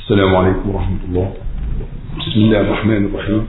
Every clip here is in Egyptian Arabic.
السلام عليكم ورحمة الله بسم الله الرحمن الرحيم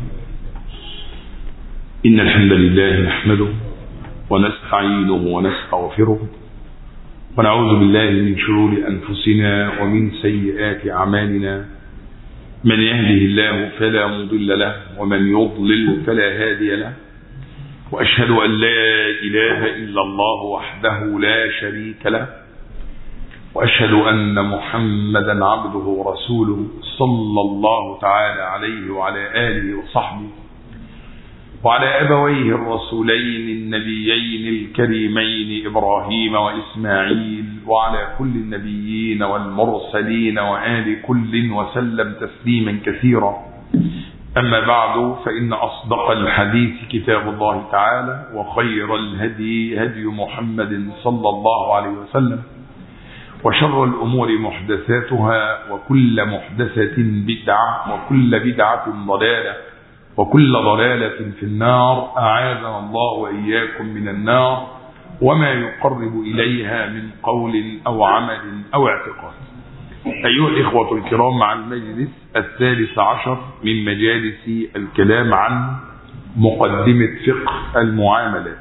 إن الحمد لله نحمده ونستعينه ونستغفره ونعوذ بالله من شرور أنفسنا ومن سيئات أعمالنا من يهده الله فلا مضل له ومن يضلل فلا هادي له وأشهد أن لا إله إلا الله وحده لا شريك له وأشهد أن محمدا عبده ورسوله صلى الله تعالى عليه وعلى آله وصحبه وعلى أبويه الرسولين النبيين الكريمين إبراهيم وإسماعيل وعلى كل النبيين والمرسلين وآل كل وسلم تسليما كثيرا أما بعد فإن أصدق الحديث كتاب الله تعالى وخير الهدي هدي محمد صلى الله عليه وسلم وشر الأمور محدثاتها وكل محدثة بدعة وكل بدعة ضلالة وكل ضلالة في النار أعاذنا الله وإياكم من النار وما يقرب إليها من قول أو عمل أو اعتقاد أيها الإخوة الكرام مع المجلس الثالث عشر من مجالس الكلام عن مقدمة فقه المعاملات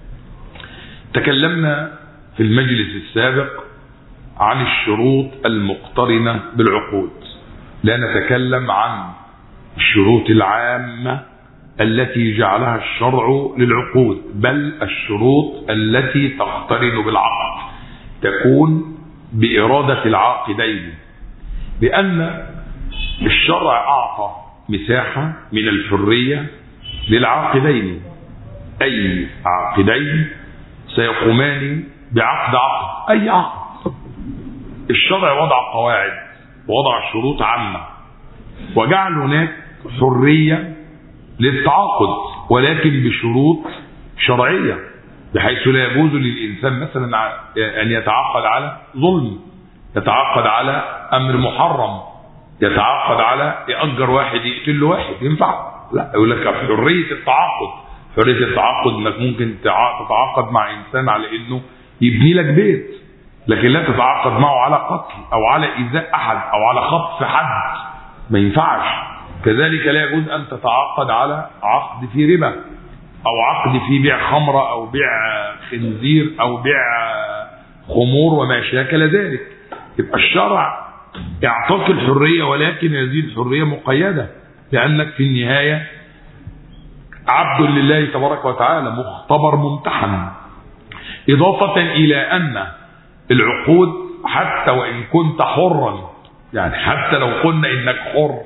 تكلمنا في المجلس السابق عن الشروط المقترنة بالعقود لا نتكلم عن الشروط العامة التي جعلها الشرع للعقود بل الشروط التي تقترن بالعقد تكون بإرادة العاقدين لأن الشرع أعطى مساحة من الحرية للعاقدين أي عاقدين سيقومان بعقد عقد أي عقد الشرع وضع قواعد وضع شروط عامة وجعل هناك حرية للتعاقد ولكن بشروط شرعية بحيث لا يجوز للإنسان مثلا أن يتعاقد على ظلم يتعاقد على أمر محرم يتعاقد على يأجر واحد يقتل له واحد ينفع لا يقول لك حرية التعاقد حرية التعاقد انك ممكن تتعاقد مع إنسان على إنه يبني لك بيت لكن لا تتعاقد معه على قتل أو على إيذاء أحد أو على خطف حد ما ينفعش كذلك لا يجوز أن تتعاقد على عقد في ربا أو عقد في بيع خمرة أو بيع خنزير أو بيع خمور وما شاكل ذلك يبقى الشرع يعطيك الحرية ولكن هذه الحرية مقيدة لأنك في النهاية عبد لله تبارك وتعالى مختبر ممتحن إضافة إلى أن العقود حتى وإن كنت حرا يعني حتى لو قلنا إنك حر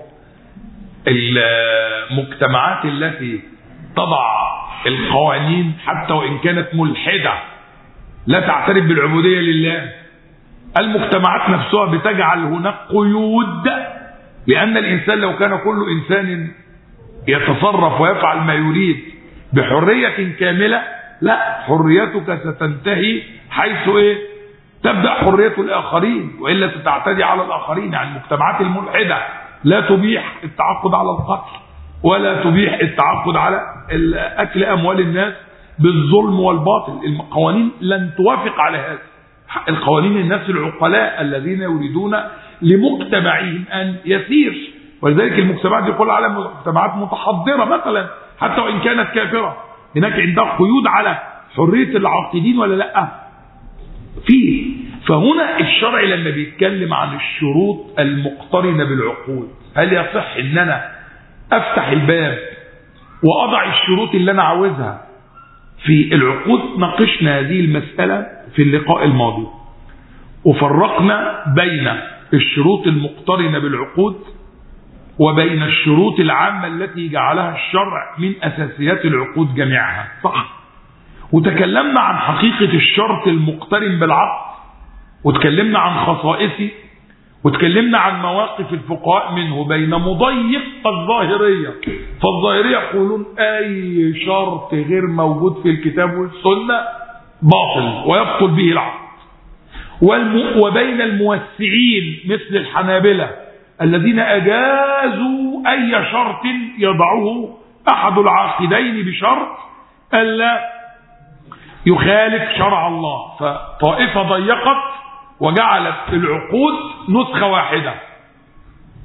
المجتمعات التي تضع القوانين حتى وإن كانت ملحدة لا تعترف بالعبودية لله المجتمعات نفسها بتجعل هناك قيود لأن الإنسان لو كان كل إنسان يتصرف ويفعل ما يريد بحرية كاملة لا حريتك ستنتهي حيث إيه تبدأ حرية الآخرين وإلا ستعتدي على الآخرين يعني المجتمعات الملحدة لا تبيح التعاقد على القتل ولا تبيح التعاقد على أكل أموال الناس بالظلم والباطل القوانين لن توافق على هذا القوانين الناس العقلاء الذين يريدون لمجتمعهم أن يسير ولذلك المجتمعات يقول على مجتمعات متحضرة مثلا حتى وإن كانت كافرة هناك عندها قيود على حرية العاقدين ولا لا فيه فهنا الشرع لما بيتكلم عن الشروط المقترنة بالعقود هل يصح ان انا افتح الباب واضع الشروط اللي انا عاوزها في العقود ناقشنا هذه المسألة في اللقاء الماضي وفرقنا بين الشروط المقترنة بالعقود وبين الشروط العامة التي جعلها الشرع من أساسيات العقود جميعها صح وتكلمنا عن حقيقة الشرط المقترن بالعقد وتكلمنا عن خصائصه وتكلمنا عن مواقف الفقهاء منه بين مضيق الظاهرية فالظاهرية يقولون أي شرط غير موجود في الكتاب والسنة باطل ويبطل به العقد وبين الموسعين مثل الحنابلة الذين أجازوا أي شرط يضعه أحد العاقدين بشرط ألا يخالف شرع الله فطائفة ضيقت وجعلت العقود نسخة واحدة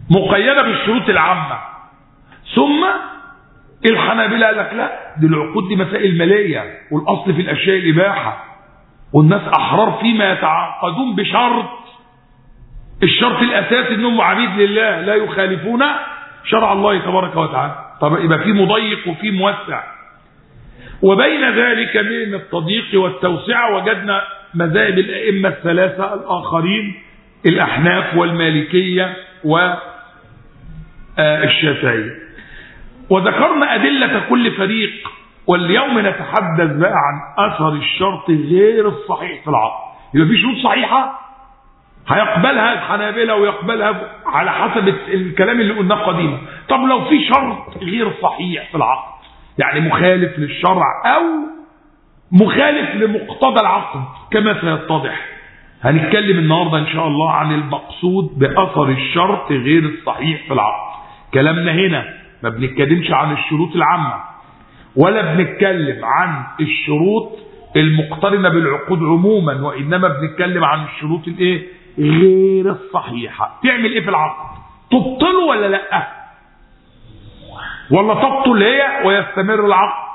مقيدة بالشروط العامة ثم الحنابلة قال لك لا دي العقود دي مسائل مالية والأصل في الأشياء الإباحة والناس أحرار فيما يتعاقدون بشرط الشرط الأساسي أنهم عبيد لله لا يخالفون شرع الله تبارك وتعالى طب يبقى في مضيق وفي موسع وبين ذلك من التضييق والتوسعة وجدنا مذاهب الأئمة الثلاثة الآخرين الأحناف والمالكية والشافعية وذكرنا أدلة كل فريق واليوم نتحدث بقى عن أثر الشرط غير الصحيح في العقد يبقى في شروط صحيحة هيقبلها الحنابلة ويقبلها على حسب الكلام اللي قلناه قديما طب لو في شرط غير صحيح في العقد يعني مخالف للشرع أو مخالف لمقتضى العقد كما سيتضح هنتكلم النهاردة إن شاء الله عن المقصود بأثر الشرط غير الصحيح في العقد كلامنا هنا ما بنتكلمش عن الشروط العامة ولا بنتكلم عن الشروط المقترنة بالعقود عموما وإنما بنتكلم عن الشروط الايه غير الصحيحة تعمل ايه في العقد تبطله ولا لا ولا تبطل هي ويستمر العقد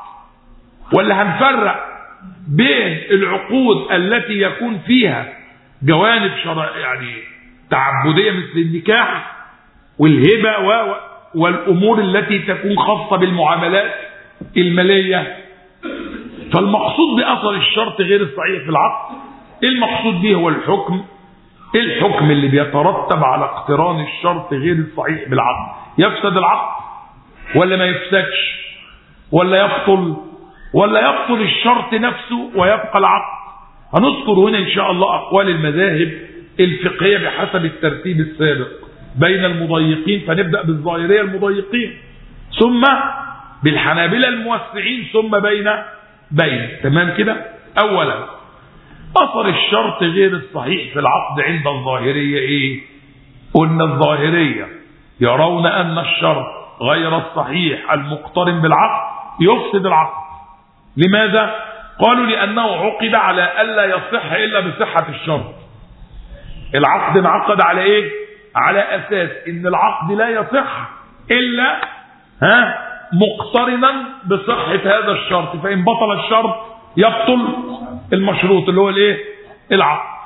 ولا هنفرق بين العقود التي يكون فيها جوانب شرع يعني تعبدية مثل النكاح والهبة و والأمور التي تكون خاصة بالمعاملات المالية فالمقصود بأثر الشرط غير الصحيح في العقد المقصود به هو الحكم الحكم اللي بيترتب على اقتران الشرط غير الصحيح بالعقد يفسد العقد ولا ما يفسدش ولا يبطل ولا يبطل الشرط نفسه ويبقى العقد هنذكر هنا ان شاء الله اقوال المذاهب الفقهيه بحسب الترتيب السابق بين المضيقين فنبدا بالظاهريه المضيقين ثم بالحنابلة الموسعين ثم بين بين تمام كده اولا اثر الشرط غير الصحيح في العقد عند الظاهريه ايه قلنا الظاهريه يرون ان الشرط غير الصحيح المقترن بالعقد يفسد العقد لماذا قالوا لأنه عقد على ألا يصح إلا بصحة الشرط العقد انعقد على إيه على أساس إن العقد لا يصح إلا ها مقترنا بصحة هذا الشرط فإن بطل الشرط يبطل المشروط اللي هو الإيه العقد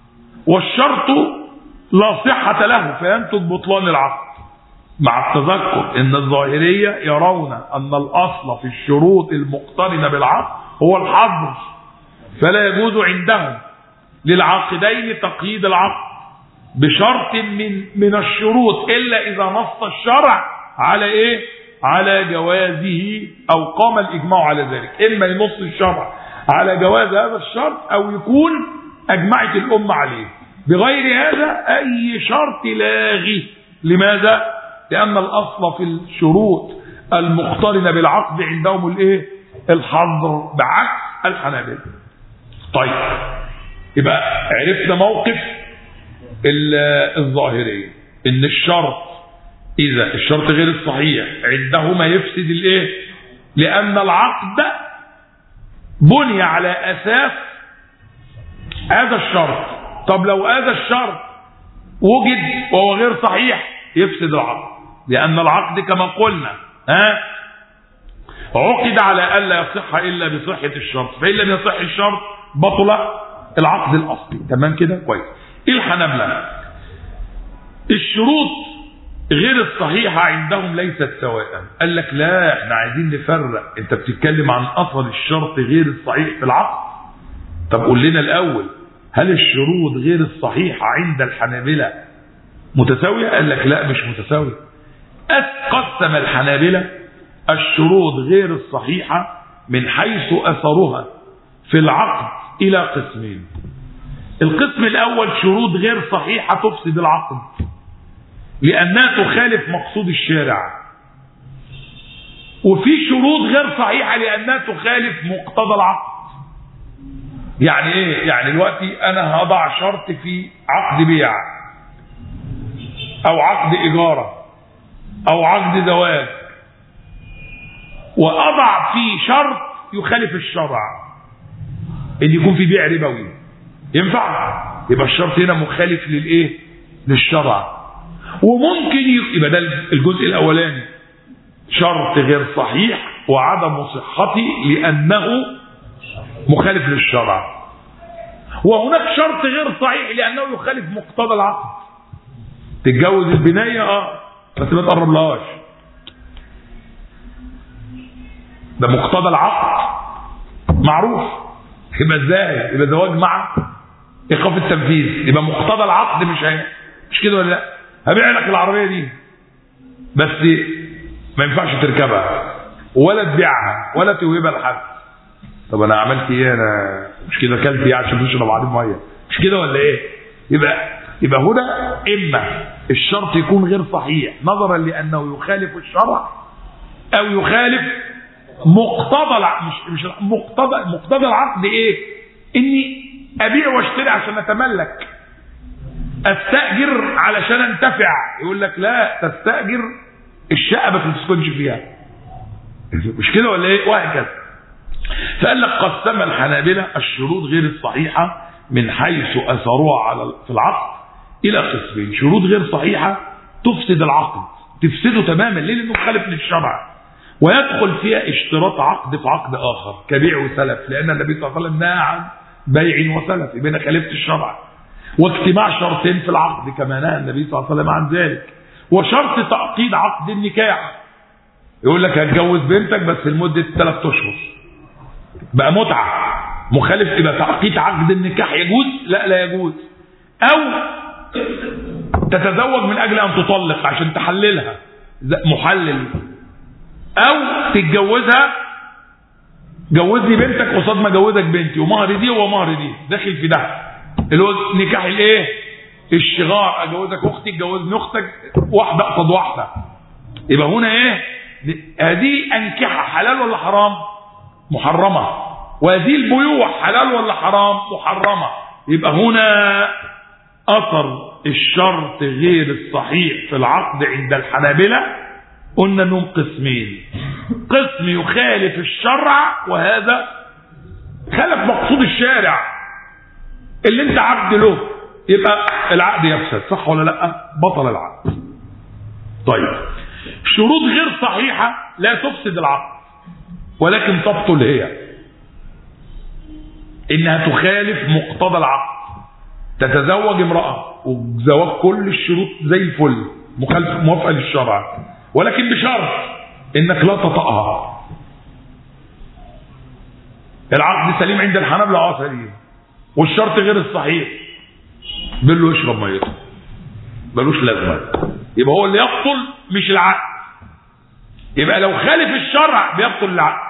والشرط لا صحة له فينتج بطلان العقد مع التذكر ان الظاهرية يرون ان الاصل في الشروط المقترنة بالعقد هو الحظر فلا يجوز عندهم للعاقدين تقييد العقد بشرط من من الشروط الا اذا نص الشرع على ايه على جوازه او قام الاجماع على ذلك اما ينص الشرع على جواز هذا الشرط او يكون اجمعت الامه عليه بغير هذا اي شرط لاغي لماذا لأن الأصل في الشروط المقترنة بالعقد عندهم الايه الحظر بعكس الحنابلة طيب يبقى عرفنا موقف الظاهرية ان الشرط اذا الشرط غير الصحيح عندهما يفسد الايه لان العقد بني على اساس هذا الشرط طب لو هذا الشرط وجد وهو غير صحيح يفسد العقد لأن العقد كما قلنا ها عقد على ألا يصح إلا بصحة الشرط فإن لم يصح الشرط بطل العقد الأصلي تمام كده كويس الحنبلة الشروط غير الصحيحة عندهم ليست سواء قال لك لا احنا عايزين نفرق انت بتتكلم عن اثر الشرط غير الصحيح في العقد طب قول لنا الاول هل الشروط غير الصحيحة عند الحنابلة متساوية قال لك لا مش متساوية قسم الحنابلة الشروط غير الصحيحة من حيث أثرها في العقد إلى قسمين القسم الأول شروط غير صحيحة تفسد العقد لأنها تخالف مقصود الشارع وفي شروط غير صحيحة لأنها تخالف مقتضى العقد يعني ايه يعني دلوقتي انا هضع شرط في عقد بيع او عقد اجاره او عقد زواج واضع فيه شرط يخالف الشرع ان يكون في بيع ربوي ينفع يبقى الشرط هنا مخالف للايه للشرع وممكن يبقى ده الجزء الاولاني شرط غير صحيح وعدم صحته لانه مخالف للشرع وهناك شرط غير صحيح لانه يخالف مقتضى العقد تتجوز البنايه اه بس ما تقرب لهاش ده مقتضى العقد معروف يبقى ازاي يبقى زواج مع ايقاف التنفيذ يبقى مقتضى العقد مش هي مش كده ولا لا هبيع لك العربيه دي بس ما ينفعش تركبها ولا تبيعها ولا توهبها لحد طب انا عملت ايه انا مش كده كلت ايه عشان نشرب عليه ميه مش كده ولا ايه يبقى يبقى هنا اما الشرط يكون غير صحيح نظرا لانه يخالف الشرع او يخالف مقتضى الع- مش مش مقتضى مقتضى العقد ايه اني ابيع واشتري عشان اتملك استاجر علشان انتفع يقول لك لا تستاجر الشقه بس ما تسكنش فيها مش كده ولا ايه وهكذا فقال لك قسم الحنابلة الشروط غير الصحيحة من حيث أثروها على في العقد إلى قسمين شروط غير صحيحة تفسد العقد تفسده تماما ليه لأنه مخالف للشرع ويدخل فيها اشتراط عقد في عقد آخر كبيع وسلف لأن النبي صلى الله عليه وسلم نهى عن بيع وسلف يبقى أنا خالفت الشرع واجتماع شرطين في العقد كما نهى النبي صلى الله عليه وسلم عن ذلك وشرط تعقيد عقد النكاح يقول لك هتجوز بنتك بس لمدة ثلاث أشهر بقى متعة مخالف يبقى تعقيد عقد النكاح يجوز لا لا يجوز او تتزوج من اجل ان تطلق عشان تحللها ز- محلل او تتجوزها جوزني بنتك قصاد ما جوزك بنتي ومهر دي ومهر دي داخل في ده اللي هو نكاح الايه الشغار اجوزك اختي تجوزني اختك واحده قصاد واحده يبقى هنا ايه هذه انكحه حلال ولا حرام محرمة وهذه البيوع حلال ولا حرام محرمة يبقى هنا أثر الشرط غير الصحيح في العقد عند الحنابلة قلنا انهم قسمين قسم يخالف الشرع وهذا خالف مقصود الشارع اللي انت عبد له يبقى العقد يفسد صح ولا لا بطل العقد طيب شروط غير صحيحة لا تفسد العقد ولكن تبطل هي انها تخالف مقتضى العقد تتزوج امرأة وزواج كل الشروط زي الفل مخالف موافقة للشرع ولكن بشرط انك لا تطأها العقد سليم عند الحنابلة اه سليم والشرط غير الصحيح بيقول له اشرب ميته ملوش لازمه يبقى هو اللي يبطل مش العقد يبقى لو خالف الشرع بيبطل العقد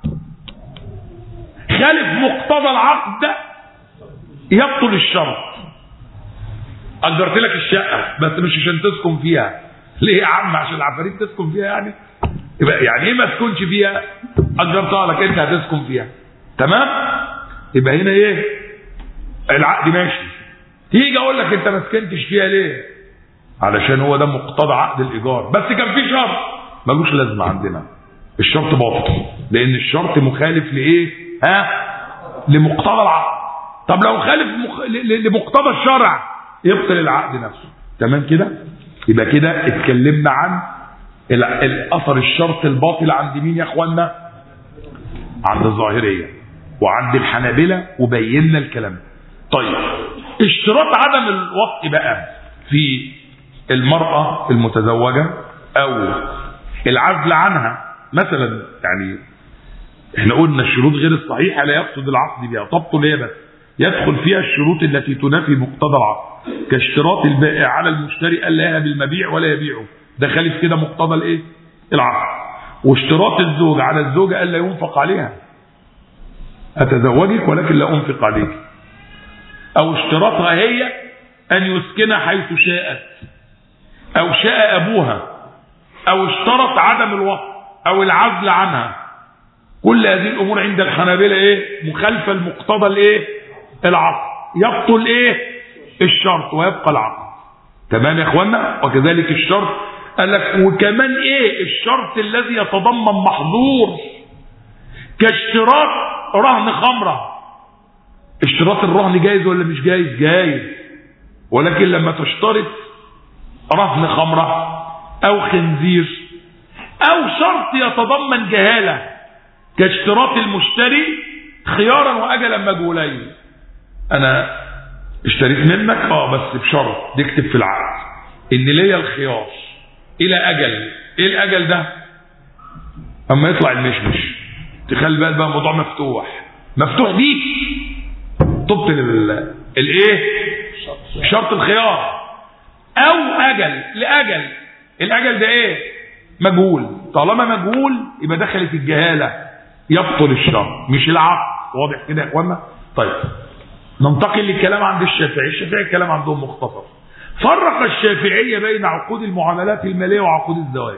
خالف مقتضى العقد يبطل الشرط اجرت لك الشقه بس مش عشان تسكن فيها ليه يا عم عشان العفاريت تسكن فيها يعني يبقى يعني ايه ما تسكنش فيها اجرتها لك انت هتسكن فيها تمام يبقى هنا ايه العقد ماشي تيجي اقول لك انت ما سكنتش فيها ليه علشان هو ده مقتضى عقد الايجار بس كان في شرط ملوش لازمه عندنا الشرط باطل لان الشرط مخالف لايه ها لمقتضى العقد طب لو خالف مخ... ل- ل- لمقتضى الشرع يبطل العقد نفسه تمام كده يبقى كده اتكلمنا عن ال- الاثر الشرط الباطل عند مين يا اخوانا عند الظاهريه وعند الحنابله وبينا الكلام طيب اشتراط عدم الوطء بقى في المرأة المتزوجة أو العزل عنها مثلا يعني احنا قلنا الشروط غير الصحيحة لا يقصد العقد بها تبطل هي بس يدخل فيها الشروط التي تنافي مقتضى العقد كاشتراط البائع على المشتري الا يهب المبيع ولا يبيعه ده خالف كده مقتضى الايه العقد واشتراط الزوج على الزوجة الا ينفق عليها اتزوجك ولكن لا انفق عليك او اشتراطها هي ان يسكن حيث شاءت او شاء ابوها او اشترط عدم الوقت او العزل عنها كل هذه الامور عند الحنابلة ايه مخالفة لمقتضى الايه العقد يبطل ايه الشرط ويبقى العقد تمام يا اخوانا وكذلك الشرط قال لك وكمان ايه الشرط الذي يتضمن محظور كاشتراط رهن خمرة اشتراط الرهن جايز ولا مش جايز جايز ولكن لما تشترط رهن خمرة أو خنزير أو شرط يتضمن جهالة كاشتراط المشتري خيارا وأجلا مجهولين أنا اشتريت منك اه بس بشرط نكتب في العقد ان ليا الخيار الى اجل ايه الاجل ده اما يطلع المشمش تخلي بقى بقى الموضوع مفتوح مفتوح ديك تبطل الايه شرط الخيار او اجل لاجل الاجل ده ايه مجهول طالما مجهول يبقى دخلت الجهاله يبطل الشرط مش العقد واضح كده يا اخوانا طيب ننتقل للكلام عند الشافعي الشافعي الكلام عندهم مختصر فرق الشافعية بين عقود المعاملات المالية وعقود الزواج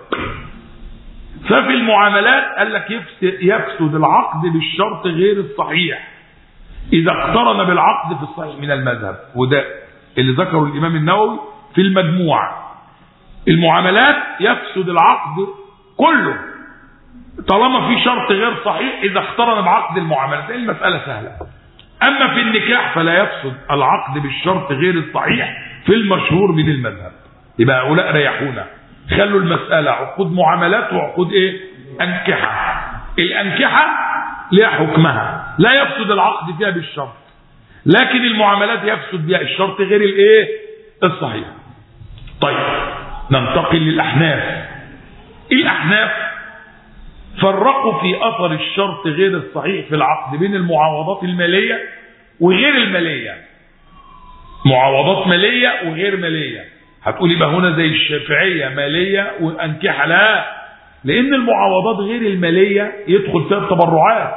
ففي المعاملات قال لك يفسد, يفسد العقد بالشرط غير الصحيح إذا اقترن بالعقد في الصحيح من المذهب وده اللي ذكره الإمام النووي في المجموع المعاملات يفسد العقد كله طالما في شرط غير صحيح إذا اقترن بعقد المعاملات المسألة سهلة أما في النكاح فلا يفسد العقد بالشرط غير الصحيح في المشهور من المذهب يبقى هؤلاء ريحونا خلوا المسألة عقود معاملات وعقود ايه أنكحة الأنكحة لها حكمها لا يفسد العقد فيها بالشرط لكن المعاملات يفسد بها الشرط غير الايه الصحيح طيب ننتقل للأحناف الأحناف فرقوا في أثر الشرط غير الصحيح في العقد بين المعاوضات المالية وغير المالية معاوضات مالية وغير مالية هتقول يبقى هنا زي الشافعية مالية وأنكحة لا لأن المعاوضات غير المالية يدخل فيها التبرعات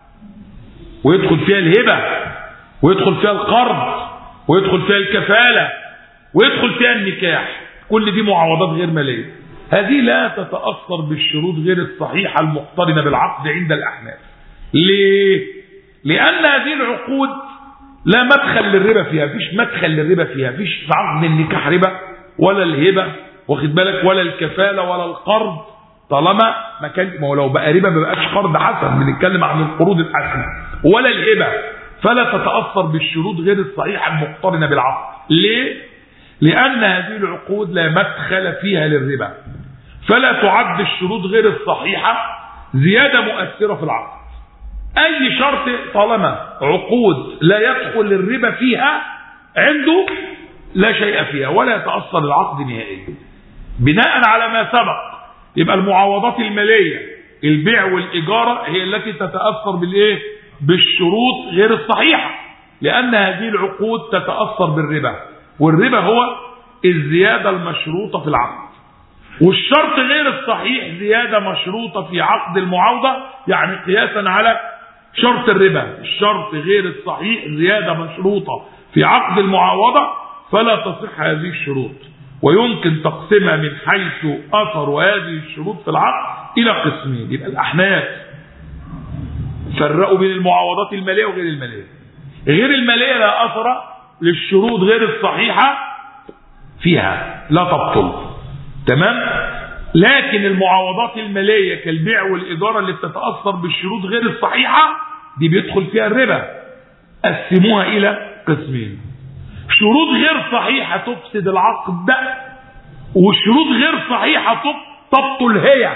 ويدخل فيها الهبة ويدخل فيها القرض ويدخل فيها الكفالة ويدخل فيها النكاح كل دي معاوضات غير مالية هذه لا تتأثر بالشروط غير الصحيحة المقترنة بالعقد عند الأحناف ليه؟ لأن هذه العقود لا مدخل للربا فيها فيش مدخل للربا فيها فيش في عقد النكاح ربا ولا الهبة واخد بالك ولا الكفالة ولا القرض طالما ما كان ما هو لو بقى ربا ما بقاش قرض حسن بنتكلم عن القروض الحسنة ولا الهبة فلا تتأثر بالشروط غير الصحيحة المقترنة بالعقد ليه؟ لأن هذه العقود لا مدخل فيها للربا فلا تعد الشروط غير الصحيحة زيادة مؤثرة في العقد أي شرط طالما عقود لا يدخل الربا فيها عنده لا شيء فيها ولا يتأثر العقد نهائيا بناء على ما سبق يبقى المعاوضات المالية البيع والإجارة هي التي تتأثر بالإيه بالشروط غير الصحيحة لأن هذه العقود تتأثر بالربا والربا هو الزيادة المشروطة في العقد والشرط غير الصحيح زيادة مشروطة في عقد المعاوضة يعني قياسا على شرط الربا الشرط غير الصحيح زيادة مشروطة في عقد المعاوضة فلا تصح هذه الشروط ويمكن تقسيمها من حيث أثر هذه الشروط في العقد إلى قسمين يبقى الأحناف فرقوا بين المعاوضات المالية وغير المالية غير المالية لا أثر للشروط غير الصحيحة فيها لا تبطل تمام لكن المعاوضات المالية كالبيع والإدارة اللي بتتأثر بالشروط غير الصحيحة دي بيدخل فيها الربا قسموها إلى قسمين شروط غير صحيحة تفسد العقد ده وشروط غير صحيحة تبطل هي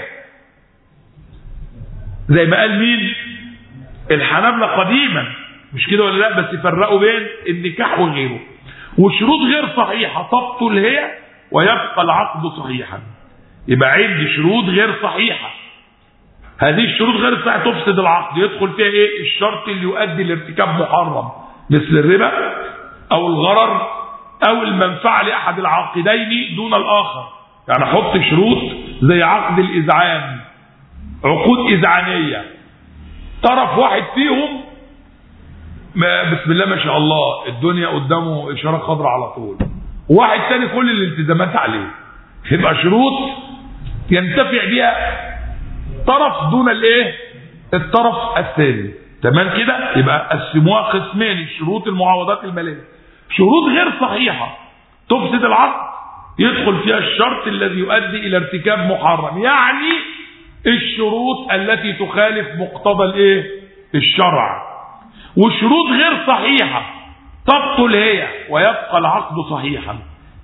زي ما قال مين الحنابلة قديما مش كده ولا لا بس يفرقوا بين النكاح وغيره وشروط غير صحيحة تبطل هي ويبقى العقد صحيحا يبقى عندي شروط غير صحيحة هذه الشروط غير صحيحة تفسد العقد يدخل فيها ايه الشرط اللي يؤدي لارتكاب محرم مثل الربا او الغرر او المنفعة لاحد العاقدين دون الاخر يعني احط شروط زي عقد الاذعان عقود اذعانية طرف واحد فيهم بسم الله ما شاء الله الدنيا قدامه اشاره خضراء على طول واحد تاني كل الالتزامات عليه يبقى شروط ينتفع بها طرف دون الايه الطرف الثاني تمام كده يبقى قسموها قسمين الشروط المعاوضات الماليه شروط غير صحيحه تفسد العقد يدخل فيها الشرط الذي يؤدي الى ارتكاب محرم يعني الشروط التي تخالف مقتضى الايه الشرع وشروط غير صحيحه تبطل هي ويبقى العقد صحيحا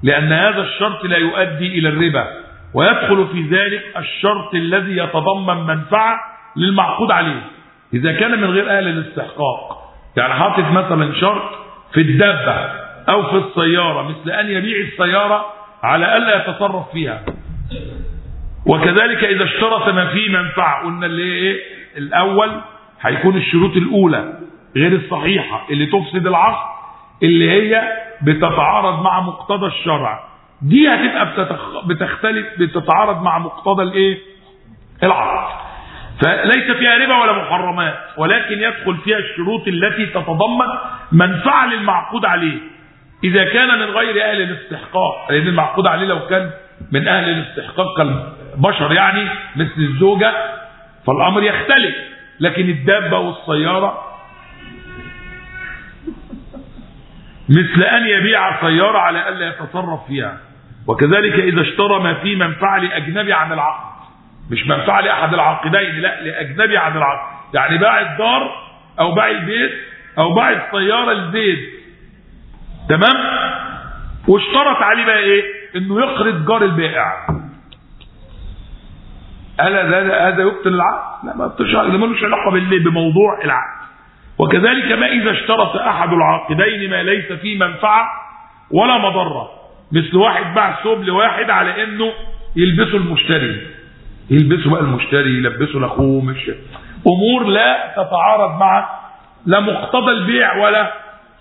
لأن هذا الشرط لا يؤدي إلى الربا ويدخل في ذلك الشرط الذي يتضمن منفعة للمعقود عليه إذا كان من غير أهل الاستحقاق يعني حاطط مثلا شرط في الدابة أو في السيارة مثل أن يبيع السيارة على ألا يتصرف فيها وكذلك إذا اشترط ما فيه منفعة قلنا اللي إيه الأول هيكون الشروط الأولى غير الصحيحة اللي تفسد العقد اللي هي بتتعارض مع مقتضى الشرع دي هتبقى بتختلف بتتعارض مع مقتضى الايه العقد فليس فيها ربا ولا محرمات ولكن يدخل فيها الشروط التي تتضمن منفعة للمعقود عليه إذا كان من غير أهل الاستحقاق لأن المعقود عليه لو كان من أهل الاستحقاق كالبشر يعني مثل الزوجة فالأمر يختلف لكن الدابة والسيارة مثل أن يبيع سيارة على ألا يتصرف فيها وكذلك إذا اشترى ما فيه منفعة لأجنبي عن العقد مش منفعة لأحد العاقدين لا لأجنبي عن العقد يعني باع الدار أو باع البيت أو باع السيارة لزيد تمام واشترط عليه بقى إيه إنه يقرض جار البائع هل هذا هذا يبطل العقد؟ لا ما يبطلش العقد ده ملوش علاقة بموضوع العقد وكذلك ما إذا اشترط أحد العاقدين ما ليس فيه منفعة ولا مضرة مثل واحد باع ثوب لواحد على انه يلبسه المشتري يلبسه بقى المشتري يلبسه لاخوه مش امور لا تتعارض مع لا مقتضى البيع ولا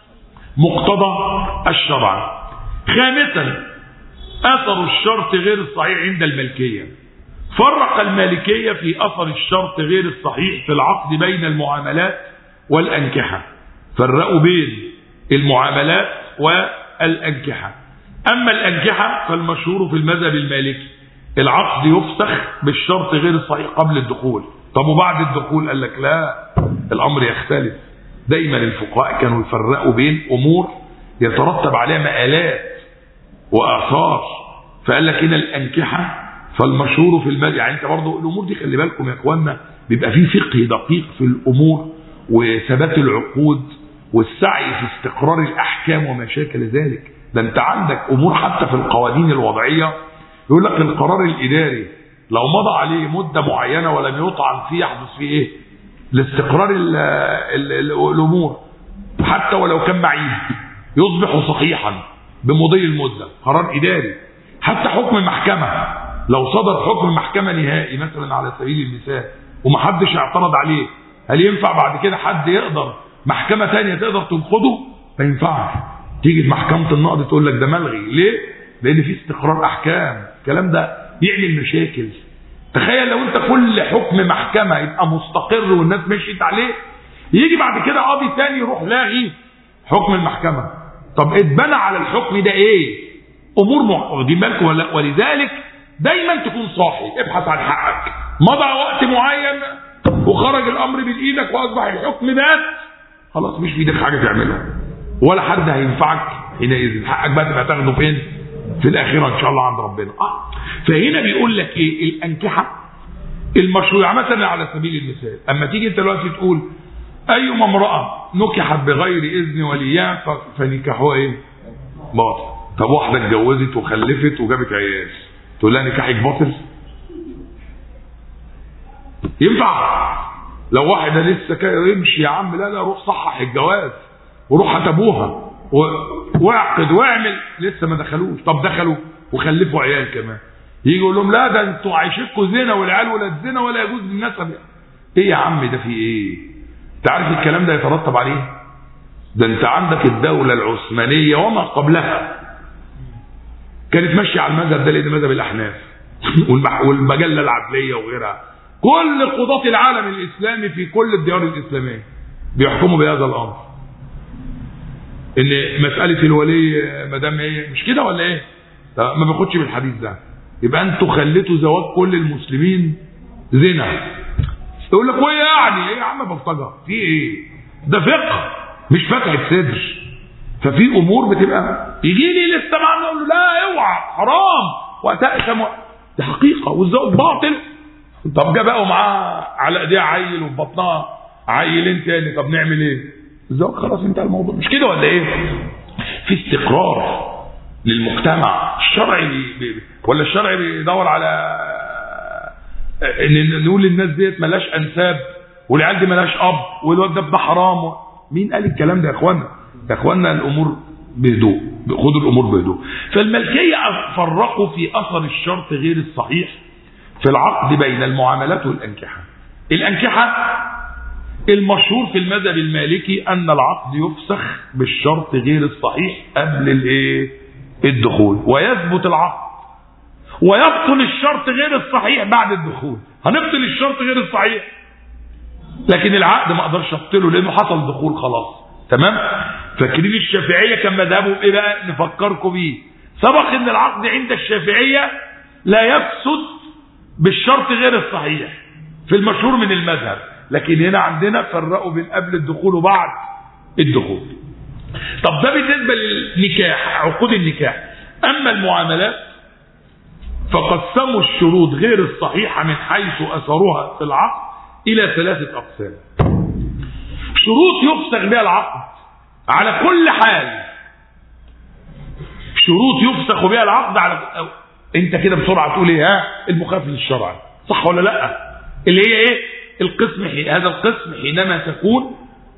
مقتضى الشرع خامسا اثر الشرط غير الصحيح عند الملكيه فرق المالكيه في اثر الشرط غير الصحيح في العقد بين المعاملات والانكحه فرقوا بين المعاملات والانكحه أما الأنكحة فالمشهور في المذهب المالكي العقد يفسخ بالشرط غير الصحيح قبل الدخول طب وبعد الدخول قال لك لا الأمر يختلف دايما الفقهاء كانوا يفرقوا بين أمور يترتب عليها مآلات وآثار فقال لك هنا الأنكحة فالمشهور في المذهب يعني انت برضه الأمور دي خلي بالكم يا اخوانا بيبقى في فقه دقيق في الأمور وثبات العقود والسعي في استقرار الأحكام وما شاكل ذلك ده انت عندك امور حتى في القوانين الوضعيه يقول لك القرار الاداري لو مضى عليه مده معينه ولم يطعن فيه يحدث فيه ايه؟ لاستقرار ال ال ال الامور حتى ولو كان بعيد يصبح صحيحا بمضي المده قرار اداري حتى حكم المحكمه لو صدر حكم محكمه نهائي مثلا على سبيل المثال ومحدش اعترض عليه هل ينفع بعد كده حد يقدر محكمه ثانيه تقدر تنقضه؟ ما ينفعش تيجي محكمة النقد تقول لك ده ملغي ليه لان في استقرار احكام الكلام ده يعمل مشاكل تخيل لو انت كل حكم محكمة يبقى مستقر والناس مشيت عليه يجي بعد كده قاضي تاني يروح لاغي حكم المحكمة طب اتبنى على الحكم ده ايه امور واخدين بالكم ولا ولذلك دايما تكون صاحي ابحث عن حقك مضى وقت معين وخرج الامر من ايدك واصبح الحكم مات خلاص مش في ايدك حاجه تعملها ولا حد هينفعك حينئذ حقك بقى تبقى تاخده فين في الاخره ان شاء الله عند ربنا اه فهنا بيقول لك ايه الانكحه المشروع مثلا على سبيل المثال اما تيجي انت دلوقتي تقول ايما امراه نكحت بغير اذن وليها فنكاحها ايه باطل طب واحده اتجوزت وخلفت وجابت عيال تقول لها نكاحك باطل ينفع لو واحده لسه كده يمشي يا عم لا لا روح صحح الجواز وروح هات ابوها واعقد واعمل لسه ما دخلوش طب دخلوا وخلفوا عيال كمان يجي يقول لهم لا ده انتوا عايشينكم زنا والعيال ولاد زنا ولا يجوز للنسب ايه يا عم ده في ايه انت عارف الكلام ده يترتب عليه ده انت عندك الدولة العثمانية وما قبلها كانت ماشية على المذهب ده لان مذهب الاحناف والمجلة العدلية وغيرها كل قضاة العالم الاسلامي في كل الديار الاسلامية بيحكموا بهذا الامر ان مساله الولي ما دام هي مش كده ولا ايه؟ ما باخدش بالحديث ده يبقى انتوا خليتوا زواج كل المسلمين زنا يقول لك وايه يعني ايه يا عم بلطجه في ايه؟ ده فقه مش فتحه صدر ففي امور بتبقى يجي لي لسه معنا اقول له لا اوعى حرام وتأثم دي حقيقه والزواج باطل طب جه بقى معاه على ايديها عيل وفي بطنها عيلين تاني طب نعمل ايه؟ الزواج خلاص انتهى الموضوع مش كده ولا ايه في استقرار للمجتمع الشرع ولا الشرع بيدور على ان نقول للناس ديت ملاش انساب والعيال دي ملاش اب والواد ده حرام مين قال الكلام ده يا اخوانا يا اخوانا الامور بهدوء خدوا الامور بهدوء فالملكيه فرقوا في اثر الشرط غير الصحيح في العقد بين المعاملات والانكحه الانكحه المشهور في المذهب المالكي ان العقد يفسخ بالشرط غير الصحيح قبل الايه الدخول ويثبت العقد ويبطل الشرط غير الصحيح بعد الدخول هنبطل الشرط غير الصحيح لكن العقد ما اقدرش ابطله لانه حصل دخول خلاص تمام فاكرين الشافعيه كان مذهبهم ايه بقى نفكركم بيه سبق ان العقد عند الشافعيه لا يفسد بالشرط غير الصحيح في المشهور من المذهب لكن هنا عندنا فرقوا بين قبل الدخول وبعد الدخول طب ده بالنسبه للنكاح عقود النكاح اما المعاملات فقسموا الشروط غير الصحيحه من حيث اثرها في العقد الى ثلاثه اقسام شروط يفسخ بها العقد على كل حال شروط يفسخ بها العقد على انت كده بسرعه تقول ايه ها المخالف للشرع صح ولا لا اللي هي ايه القسم هذا القسم حينما تكون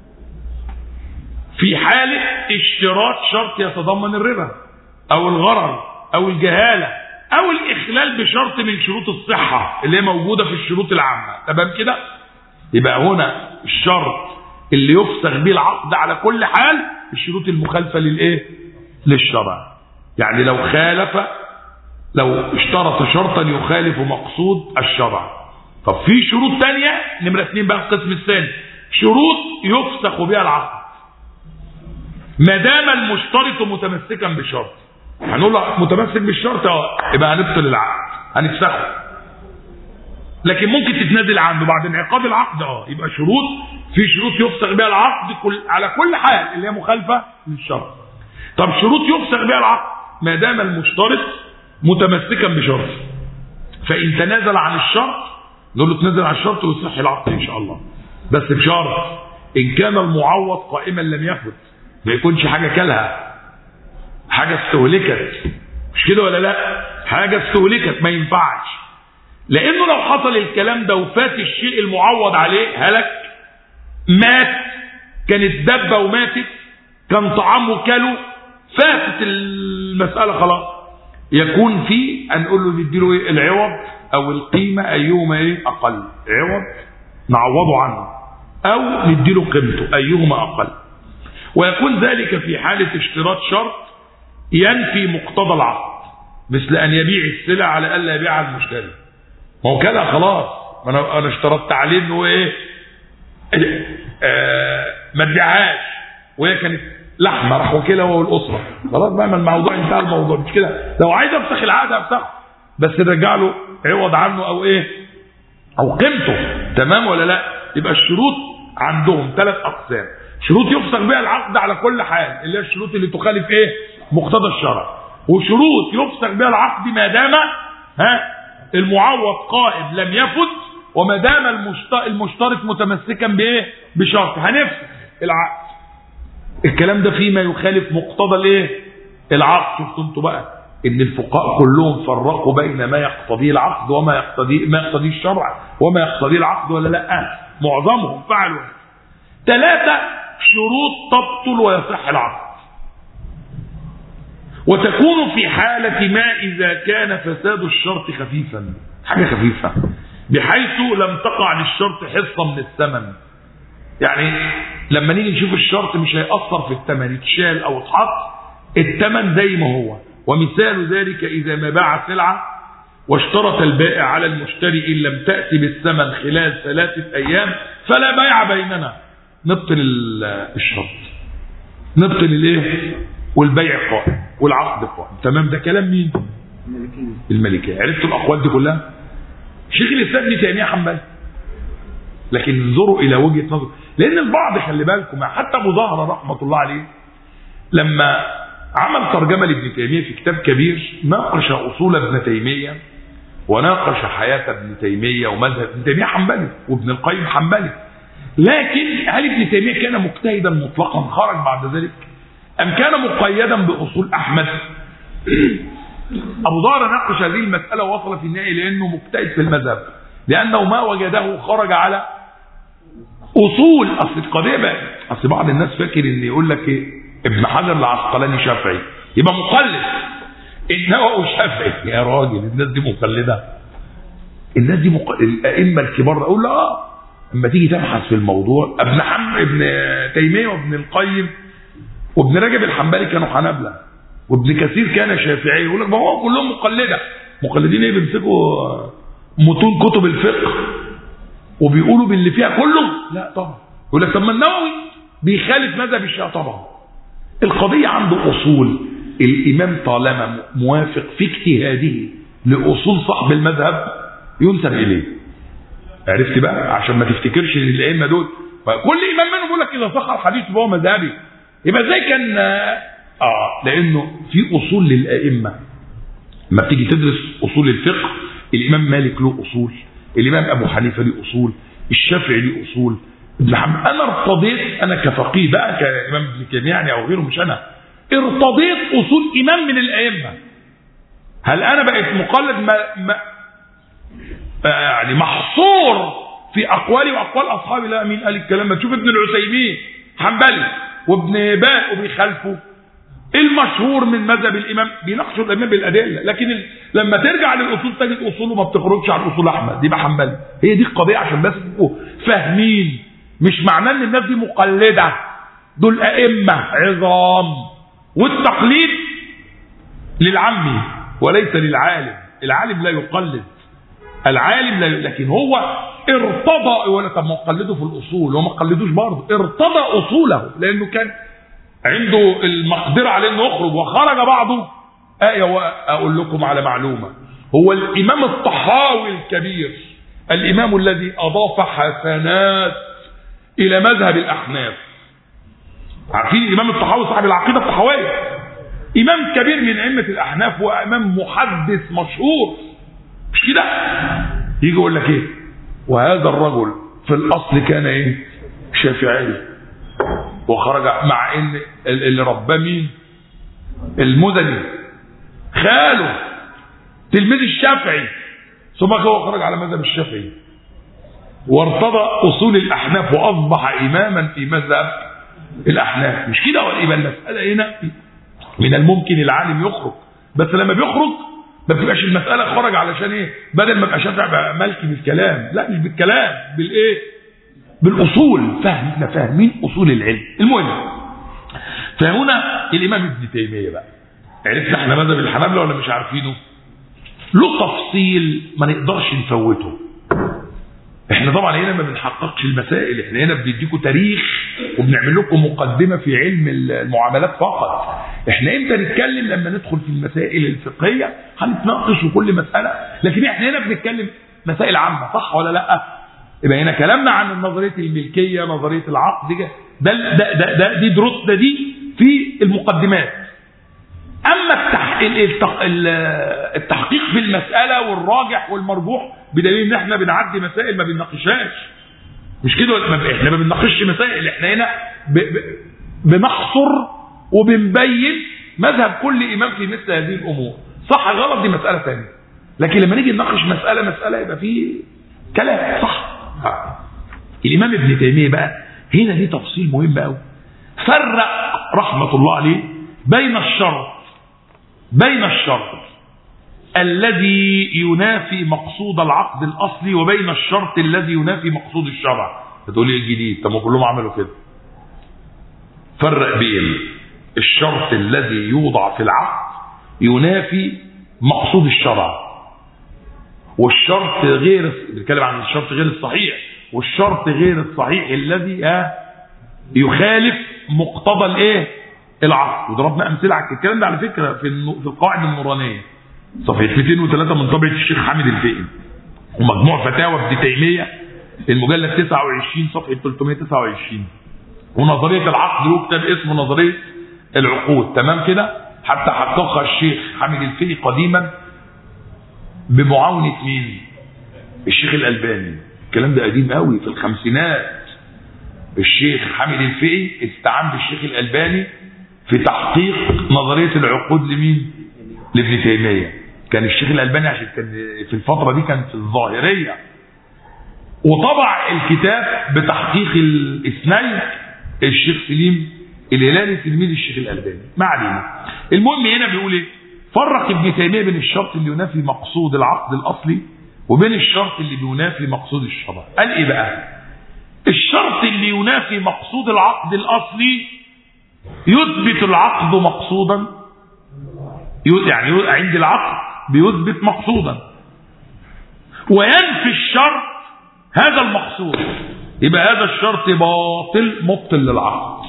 في حالة اشتراط شرط يتضمن الربا او الغرر او الجهالة او الاخلال بشرط من شروط الصحة اللي هي موجودة في الشروط العامة تمام كده يبقى هنا الشرط اللي يفسخ به العقد على كل حال الشروط المخالفة للايه للشرع يعني لو خالف لو اشترط شرطا يخالف مقصود الشرع طب في شروط تانية نمرة اثنين بقى القسم الثاني شروط يفسخ بها العقد ما دام المشترط متمسكا بشرط هنقول له متمسك بالشرط اه يبقى هنبطل العقد هنفسخه لكن ممكن تتنازل عنه بعد انعقاد العقد اه يبقى شروط في شروط يفسخ بها العقد كل على كل حال اللي هي مخالفه للشرط طب شروط يفسخ بها العقد ما دام المشترط متمسكا بشرط فان تنازل عن الشرط نقول له تنزل عن الشرط ويصح العقد ان شاء الله بس بشرط ان كان المعوض قائما لم يفت ما يكونش حاجه كلها حاجه استهلكت مش كده ولا لا حاجه استهلكت ما ينفعش لانه لو حصل الكلام ده وفات الشيء المعوض عليه هلك مات كانت دبه وماتت كان طعام وكله فاتت المساله خلاص يكون في هنقول له نديله ايه العوض او القيمه ايهما ايه اقل عوض نعوضه عنه او نديله قيمته ايهما اقل ويكون ذلك في حاله اشتراط شرط ينفي مقتضى العقد مثل ان يبيع السلع على الا يبيعها المشتري ما هو كده خلاص ما انا انا اشترطت عليه انه ايه آه ما تبيعهاش وهي كانت لحمه راح واكلها هو والاسره خلاص بقى ما الموضوع انتهى الموضوع مش كده لو عايز افسخ العقد افسخه بس نرجع له عوض عنه او ايه او قيمته تمام ولا لا يبقى الشروط عندهم ثلاث اقسام شروط يفسخ بها العقد على كل حال اللي هي الشروط اللي تخالف ايه مقتضى الشرع وشروط يفسخ بها العقد ما دام ها المعوض قائم لم يفت وما دام المشترط متمسكا بايه بشرط هنفسخ العقد الكلام ده فيما يخالف مقتضى الايه العقد شفتوا انتوا بقى ان الفقهاء كلهم فرقوا بين ما يقتضيه العقد وما يقتضيه ما يقتضيه الشرع وما يقتضيه العقد ولا لا معظمهم فعلوا ثلاثة شروط تبطل ويصح العقد وتكون في حالة ما إذا كان فساد الشرط خفيفا حاجة خفيفة بحيث لم تقع للشرط حصة من الثمن يعني لما نيجي نشوف الشرط مش هيأثر في الثمن يتشال أو اتحط الثمن زي ما هو ومثال ذلك إذا ما باع سلعة واشترط البائع على المشتري إن لم تأتي بالثمن خلال ثلاثة أيام فلا بيع بيننا نبطل الشرط نبطل الايه والبيع قائم والعقد قائم تمام ده كلام مين الملكية عرفتوا الأقوال دي كلها شيخ الإسلام ابن تيمية حنبلي لكن انظروا إلى وجهة نظر لأن البعض خلي بالكم حتى أبو زهرة رحمة الله عليه لما عمل ترجمة لابن تيمية في كتاب كبير ناقش أصول ابن تيمية وناقش حياة ابن تيمية ومذهب ابن تيمية حنبلي وابن القيم حنبلي لكن هل ابن تيمية كان مجتهدا مطلقا خرج بعد ذلك أم كان مقيدا بأصول أحمد ابو ضار ناقش هذه المساله ووصل في النهايه لانه مجتهد في المذهب لانه ما وجده خرج على اصول اصل القضيه بقى اصل بعض الناس فاكر ان يقول لك ايه ابن حجر العسقلاني شافعي يبقى مقلد النووي شافعي يا راجل الناس دي مقلده الناس دي مق... الائمه الكبار اقول له اه اما تيجي تبحث في الموضوع ابن حم ابن تيميه وابن القيم وابن رجب الحنبلي كانوا حنابله وابن كثير كان شافعي يقول لك ما هو كلهم مقلده مقلدين ايه بيمسكوا متون كتب الفقه وبيقولوا باللي فيها كله لا طبعا يقول لك طب ما النووي بيخالف مذهب الشيعة طبعا القضية عنده أصول الإمام طالما موافق في اجتهاده لأصول صاحب المذهب ينسب إليه عرفت بقى عشان ما تفتكرش ان الائمه دول كل امام منهم بيقول لك اذا صح الحديث فهو مذهبي يبقى ازاي كان اه لانه في اصول للائمه لما بتيجي تدرس اصول الفقه الامام مالك له اصول الامام ابو حنيفه له اصول الشافعي له اصول ابن حنبل انا ارتضيت انا كفقيه بقى كامام ابن تيميه يعني او غيره مش انا ارتضيت اصول امام من الائمه هل انا بقيت مقلد ما ما يعني محصور في اقوالي واقوال اصحابي لا مين قال الكلام ده تشوف ابن العثيمين حنبلي وابن باء وبيخالفه المشهور من مذهب الامام بيناقشوا الامام بالادله لكن ال... لما ترجع للاصول تجد اصوله ما بتخرجش عن اصول احمد دي بقى حنبلي هي دي القضيه عشان بس تبقوا فاهمين مش معناه ان الناس دي مقلده دول ائمه عظام والتقليد للعمي وليس للعالم العالم لا يقلد العالم لا لكن هو ارتضى ولا طب ما قلده في الاصول وما قلدوش برضه ارتضى اصوله لانه كان عنده المقدره على انه يخرج وخرج بعضه آية أقول لكم على معلومة هو الإمام الطحاوي الكبير الإمام الذي أضاف حسنات إلى مذهب الأحناف عارفين الإمام الطحاوي صاحب العقيدة الطحاوية إمام كبير من أئمة الأحناف وإمام محدث مشهور مش كده يجي يقول لك ايه وهذا الرجل في الاصل كان ايه شافعي وخرج مع ان اللي رباه مين المدني خاله تلميذ الشافعي ثم هو خرج على مذهب الشافعي وارتضى اصول الاحناف واصبح اماما في مذهب الاحناف مش كده ولا يبقى المساله هنا من الممكن العالم يخرج بس لما بيخرج ما بتبقاش المسألة خرج علشان ايه بدل ما ابقى شافع بقى ملكي بالكلام لا مش بالكلام بالايه بالاصول فاهم احنا فاهمين اصول العلم المهم فهنا الامام ابن تيميه بقى عرفنا احنا مذهب الحنابلة ولا مش عارفينه له تفصيل ما نقدرش نفوته احنا طبعا هنا ما بنحققش المسائل احنا هنا بنديكم تاريخ وبنعمل لكم مقدمه في علم المعاملات فقط احنا امتى نتكلم لما ندخل في المسائل الفقهيه هنتناقش في كل مساله لكن احنا هنا بنتكلم مسائل عامه صح ولا لا يبقى هنا كلامنا عن نظريه الملكيه نظريه العقد ده ده ده, ده دي دروسنا دي في المقدمات اما التحقيق في المساله والراجح والمرجوح بدليل ان احنا بنعدي مسائل ما بنناقشهاش مش كده احنا ما بنناقشش مسائل احنا هنا بنحصر وبنبين مذهب كل امام في مثل هذه الامور صح غلط دي مساله ثانيه لكن لما نيجي نناقش مساله مساله يبقى في كلام صح الامام ابن تيميه بقى هنا ليه تفصيل مهم قوي فرق رحمه الله عليه بين الشرط بين الشرط الذي ينافي مقصود العقد الاصلي وبين الشرط الذي ينافي مقصود الشرع هتقول لي الجديد طب ما كلهم عملوا كده فرق بين الشرط الذي يوضع في العقد ينافي مقصود الشرع والشرط غير بنتكلم عن الشرط غير الصحيح والشرط غير الصحيح الذي اه يخالف مقتضى الايه العقد وضربنا امثله على الكلام ده على فكره في في القواعد النورانيه صفحه 203 من طبعه الشيخ حامد الفقي ومجموع فتاوى ابن تيميه المجلد 29 صفحه 329 ونظريه العقد له كتاب اسمه نظريه العقود تمام كده حتى حققها الشيخ حامد الفقي قديما بمعاونه مين الشيخ الالباني الكلام ده قديم قوي في الخمسينات الشيخ حامد الفقي استعان بالشيخ الالباني في تحقيق نظريه العقود لمين لابن تيميه كان الشيخ الالباني عشان كان في الفتره دي كان في الظاهريه وطبع الكتاب بتحقيق الاثنين الشيخ سليم الهلالي تلميذ الشيخ الالباني ما علينا المهم هنا بيقول ايه فرق ابن تيميه بين الشرط اللي ينافي مقصود العقد الاصلي وبين الشرط اللي بينافي مقصود الشرع قال ايه بقى الشرط اللي ينافي مقصود العقد الاصلي يثبت العقد مقصودا يعني عند العقد بيثبت مقصودا وينفي الشرط هذا المقصود يبقى هذا الشرط باطل مبطل للعقد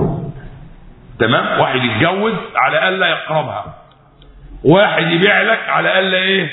تمام واحد يتجوز على الا يقربها واحد يبيع لك على الا ايه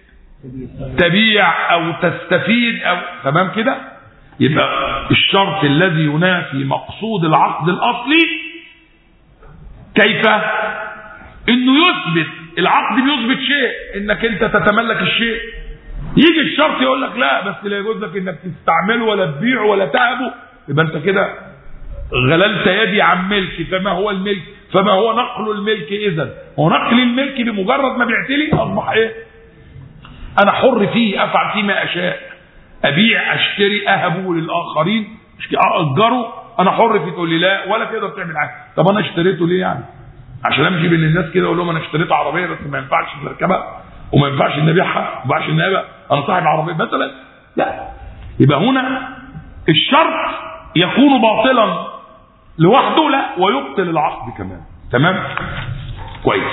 تبيع او تستفيد او تمام كده يبقى الشرط الذي ينافي مقصود العقد الاصلي كيف انه يثبت العقد بيثبت شيء انك انت تتملك الشيء يجي الشرط يقول لك لا بس لا يجوز لك انك تستعمله ولا تبيعه ولا تهبه يبقى انت كده غللت يدي عن ملكي فما هو الملك فما هو نقل الملك اذا هو نقل الملك بمجرد ما بعت لي اصبح ايه انا حر فيه افعل فيه ما اشاء ابيع اشتري اهبه للاخرين اجره انا حر فيه تقول لي لا ولا تقدر تعمل حاجه طب انا اشتريته ليه يعني عشان امشي بين الناس كده اقول لهم انا اشتريت عربيه بس ما ينفعش نركبها وما ينفعش نبيعها وما ينفعش نبيعها انا صاحب عربيه مثلا لا يبقى هنا الشرط يكون باطلا لوحده لا ويبطل العقد كمان تمام كويس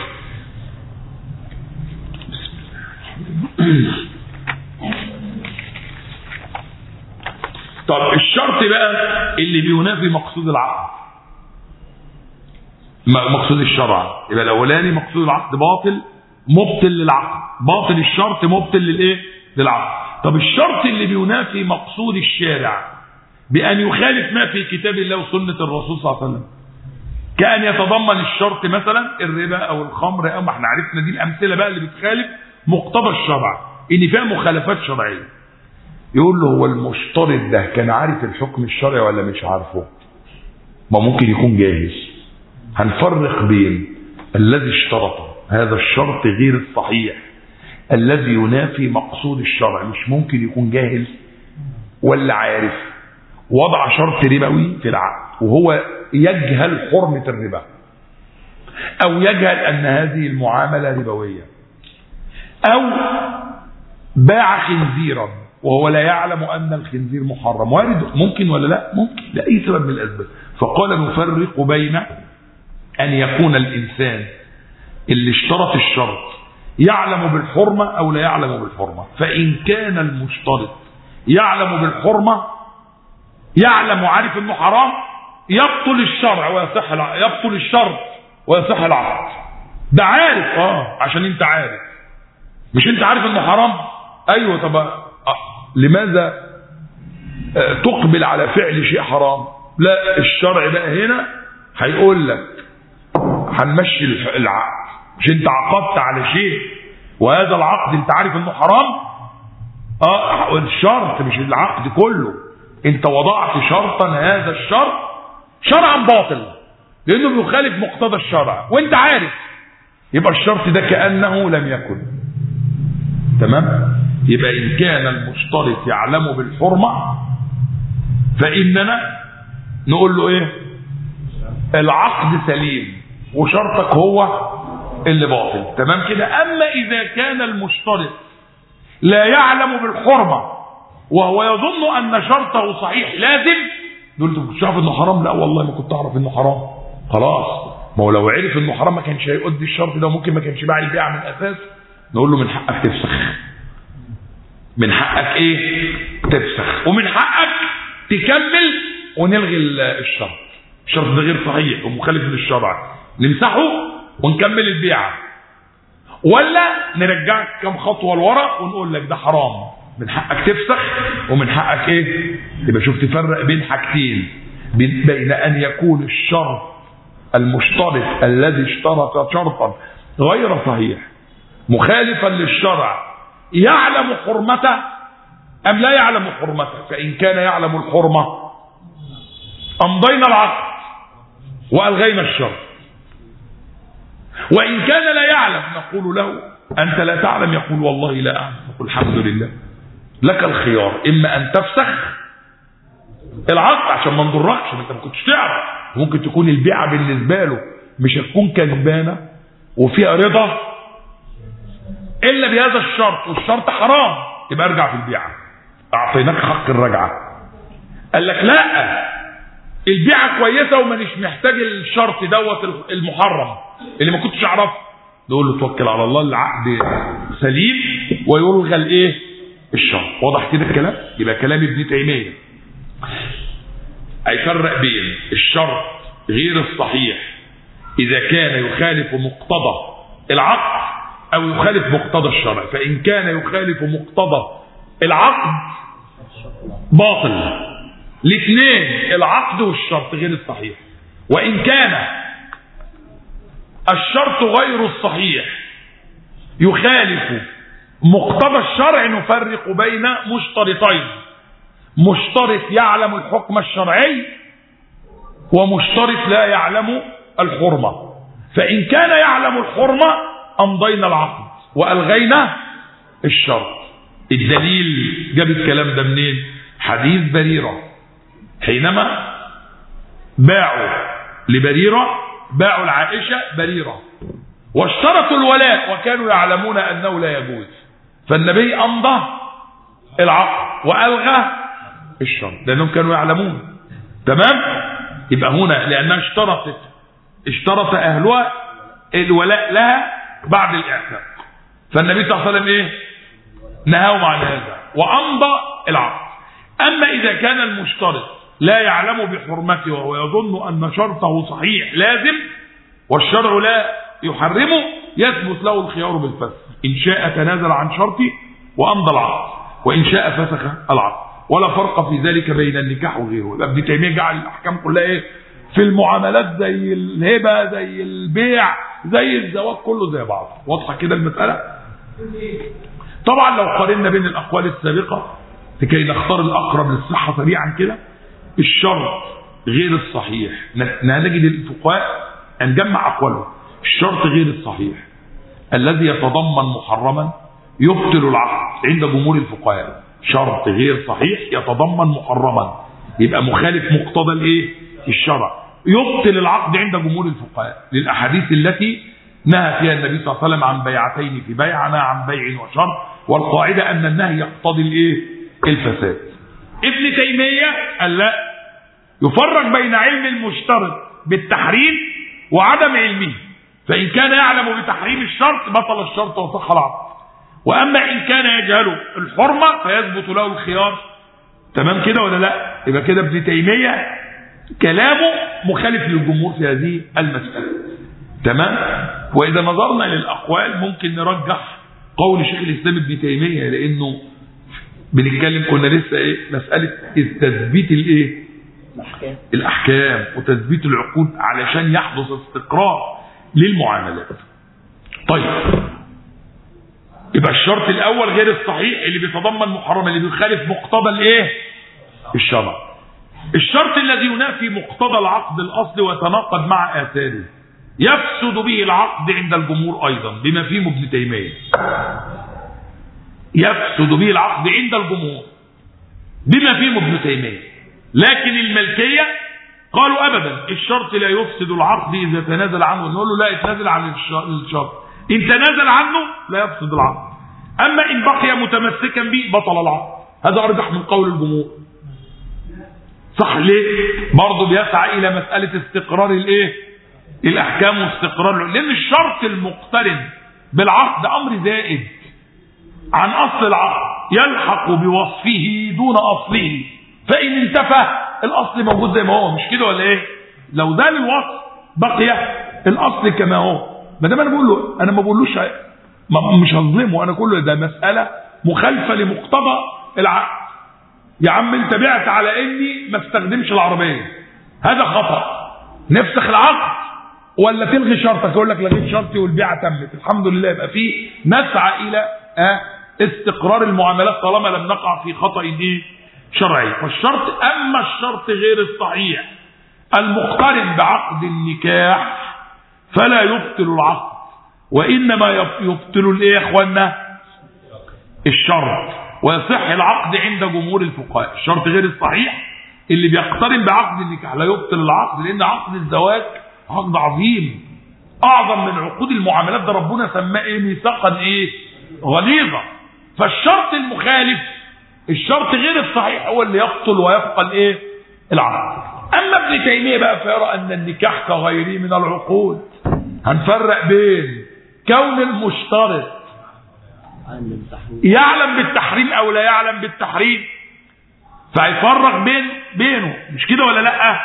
طب الشرط بقى اللي بينافي مقصود العقد مقصود الشرع يبقى الاولاني مقصود العقد باطل مبطل للعقد باطل الشرط مبطل للايه للعقد طب الشرط اللي بينافي مقصود الشارع بان يخالف ما في كتاب الله وسنه الرسول صلى الله عليه وسلم كان يتضمن الشرط مثلا الربا او الخمر او ما احنا عرفنا دي الامثله بقى اللي بتخالف مقتضى الشرع ان فيها مخالفات شرعيه يقول له هو المشترط ده كان عارف الحكم الشرعي ولا مش عارفه ما ممكن يكون جاهز هنفرق بين الذي اشترطه هذا الشرط غير الصحيح الذي ينافي مقصود الشرع مش ممكن يكون جاهل ولا عارف وضع شرط ربوي في العقد وهو يجهل حرمة الربا أو يجهل أن هذه المعاملة ربوية أو باع خنزيرا وهو لا يعلم أن الخنزير محرم وارد ممكن ولا لا ممكن لأي سبب من الأسباب فقال نفرق بين أن يكون الإنسان اللي اشترط الشرط يعلم بالحرمة أو لا يعلم بالحرمة فإن كان المشترط يعلم بالحرمة يعلم وعارف انه حرام يبطل الشرع ويصح يبطل الشرط ويصح العقد ده عارف اه عشان انت عارف مش انت عارف انه حرام ايوه طب آه. لماذا آه تقبل على فعل شيء حرام لا الشرع بقى هنا هيقول لك هنمشي العقد مش انت عقدت على شيء وهذا العقد انت عارف انه حرام اه الشرط مش العقد كله انت وضعت شرطا هذا الشرط شرعا باطل لانه بيخالف مقتضى الشرع وانت عارف يبقى الشرط ده كانه لم يكن تمام يبقى ان كان المشترط يعلم بالحرمه فاننا نقول له ايه العقد سليم وشرطك هو اللي باطل تمام كده اما اذا كان المشترط لا يعلم بالحرمه وهو يظن ان شرطه صحيح لازم دول انت كنت عارف انه حرام لا والله ما كنت اعرف انه حرام خلاص ما هو لو عرف انه حرام ما كانش هيؤدي الشرط ده ممكن ما كانش باع البيع من الاساس نقول له من حقك تفسخ من حقك ايه تفسخ ومن حقك تكمل ونلغي الشرط الشرط ده غير صحيح ومخالف للشرع نمسحه ونكمل البيعه ولا نرجعك كم خطوه لورا ونقول لك ده حرام من حقك تفسخ ومن حقك ايه يبقى شوف تفرق بين حاجتين بين ان يكون الشرط المشترط الذي اشترط شرطا غير صحيح مخالفا للشرع يعلم حرمته ام لا يعلم حرمته فان كان يعلم الحرمه امضينا العقد والغينا الشرط وإن كان لا يعلم نقول له أنت لا تعلم يقول والله لا أعلم نقول الحمد لله لك الخيار إما أن تفسخ العقد عشان ما نضركش انت ما كنتش تعرف ممكن تكون البيعه بالنسبه له مش هتكون كسبانه وفيها رضا الا بهذا الشرط والشرط حرام يبقى ارجع في البيعه اعطيناك حق الرجعه قال لك لا البيعه كويسه ومانيش محتاج الشرط دوت المحرم اللي ما كنتش اعرفه نقول له توكل على الله العقد سليم ويلغى الايه الشرط واضح كده الكلام يبقى كلام ابن تيميه هيفرق بين الشرط غير الصحيح اذا كان يخالف مقتضى العقد او يخالف مقتضى الشرع فان كان يخالف مقتضى العقد باطل الاثنين العقد والشرط غير الصحيح وان كان الشرط غير الصحيح يخالف مقتضى الشرع نفرق بين مشترطين مشترط يعلم الحكم الشرعي ومشترط لا يعلم الحرمة فإن كان يعلم الحرمة أمضينا العقد وألغينا الشرط الدليل جاب الكلام ده منين حديث بريرة حينما باعوا لبريرة باعوا العائشة بريرة واشترطوا الولاء وكانوا يعلمون أنه لا يجوز فالنبي أمضى العقد وألغى الشرط لأنهم كانوا يعلمون تمام يبقى هنا لأنها اشترطت اشترط أهلها الولاء لها بعد الإعتاق فالنبي صلى الله عليه وسلم إيه نهاهم عن هذا وأمضى العقد أما إذا كان المشترط لا يعلم بحرمته وهو يظن أن شرطه صحيح لازم والشرع لا يحرمه يثبت له الخيار بالفسخ إن شاء تنازل عن شرطه وأمضى العقد وإن شاء فسخ العقد ولا فرق في ذلك بين النكاح وغيره يبقى ابن تيميه جعل الاحكام كلها ايه في المعاملات زي الهبه زي البيع زي الزواج كله زي بعض واضحه كده المساله طبعا لو قارنا بين الاقوال السابقه لكي نختار الاقرب للصحه سريعا كده الشرط غير الصحيح نجد الفقهاء نجمع اقوالهم الشرط غير الصحيح الذي يتضمن محرما يبطل العقد عند جمهور الفقهاء شرط غير صحيح يتضمن محرما يبقى مخالف مقتضى الايه الشرع يبطل العقد عند جمهور الفقهاء للاحاديث التي نهى فيها النبي صلى الله عليه وسلم عن بيعتين في بيع نهى عن بيع وشرط والقاعده ان النهي يقتضي الايه الفساد ابن تيميه قال لا يفرق بين علم المشترط بالتحريم وعدم علمه فان كان يعلم بتحريم الشرط بطل الشرط وصح العقد واما ان كان يجهل الحرمه فيثبت له الخيار تمام كده ولا لا يبقى كده ابن تيميه كلامه مخالف للجمهور في هذه المساله تمام واذا نظرنا للاقوال ممكن نرجح قول شيخ الاسلام ابن تيميه لانه بنتكلم كنا لسه ايه مساله تثبيت الايه الاحكام الاحكام وتثبيت العقود علشان يحدث استقرار للمعاملات طيب يبقى الشرط الاول غير الصحيح اللي بيتضمن محرم اللي بيخالف مقتضى الايه الشرع الشرط الذي ينافي مقتضى العقد الاصلي ويتناقض مع اثاره يفسد به العقد عند الجمهور ايضا بما فيه ابن تيميه يفسد به العقد عند الجمهور بما فيه ابن تيميه لكن الملكيه قالوا ابدا الشرط لا يفسد العقد اذا تنازل عنه نقول له لا يتنازل عن الشرط ان تنازل عنه لا يفسد العقد اما ان بقي متمسكا به بطل العقد هذا ارجح من قول الجمهور صح ليه برضه بيسعى الى مساله استقرار الايه الاحكام واستقرار لان الشرط المقترن بالعقد امر زائد عن اصل العقد يلحق بوصفه دون اصله فان انتفى الاصل موجود زي ما هو مش كده ولا ايه لو زال الوصف بقي الاصل كما هو ما دام انا بقول له انا ما بقولوش ما مش هظلمه انا كله ده مساله مخالفه لمقتضى العقد يا عم انت بعت على اني ما استخدمش العربيه هذا خطا نفسخ العقد ولا تلغي شرطك يقول لك لغيت شرطي والبيعه تمت الحمد لله يبقى في نسعى الى اه استقرار المعاملات طالما لم نقع في خطا ايه شرعي فالشرط اما الشرط غير الصحيح المقترن بعقد النكاح فلا يبطل العقد وإنما يبطل الإيه يا إخوانا الشرط ويصح العقد عند جمهور الفقهاء الشرط غير الصحيح اللي بيقترن بعقد النكاح لا يبطل العقد لأن عقد الزواج عقد عظيم أعظم من عقود المعاملات ده ربنا سماه إيه ميثاقا إيه غليظا فالشرط المخالف الشرط غير الصحيح هو اللي يبطل ويبقى الإيه العقد أما ابن تيمية بقى فيرى أن النكاح كغيره من العقود هنفرق بين كون المشترط يعلم بالتحريم او لا يعلم بالتحريم فيفرق بين بينه مش كده ولا لا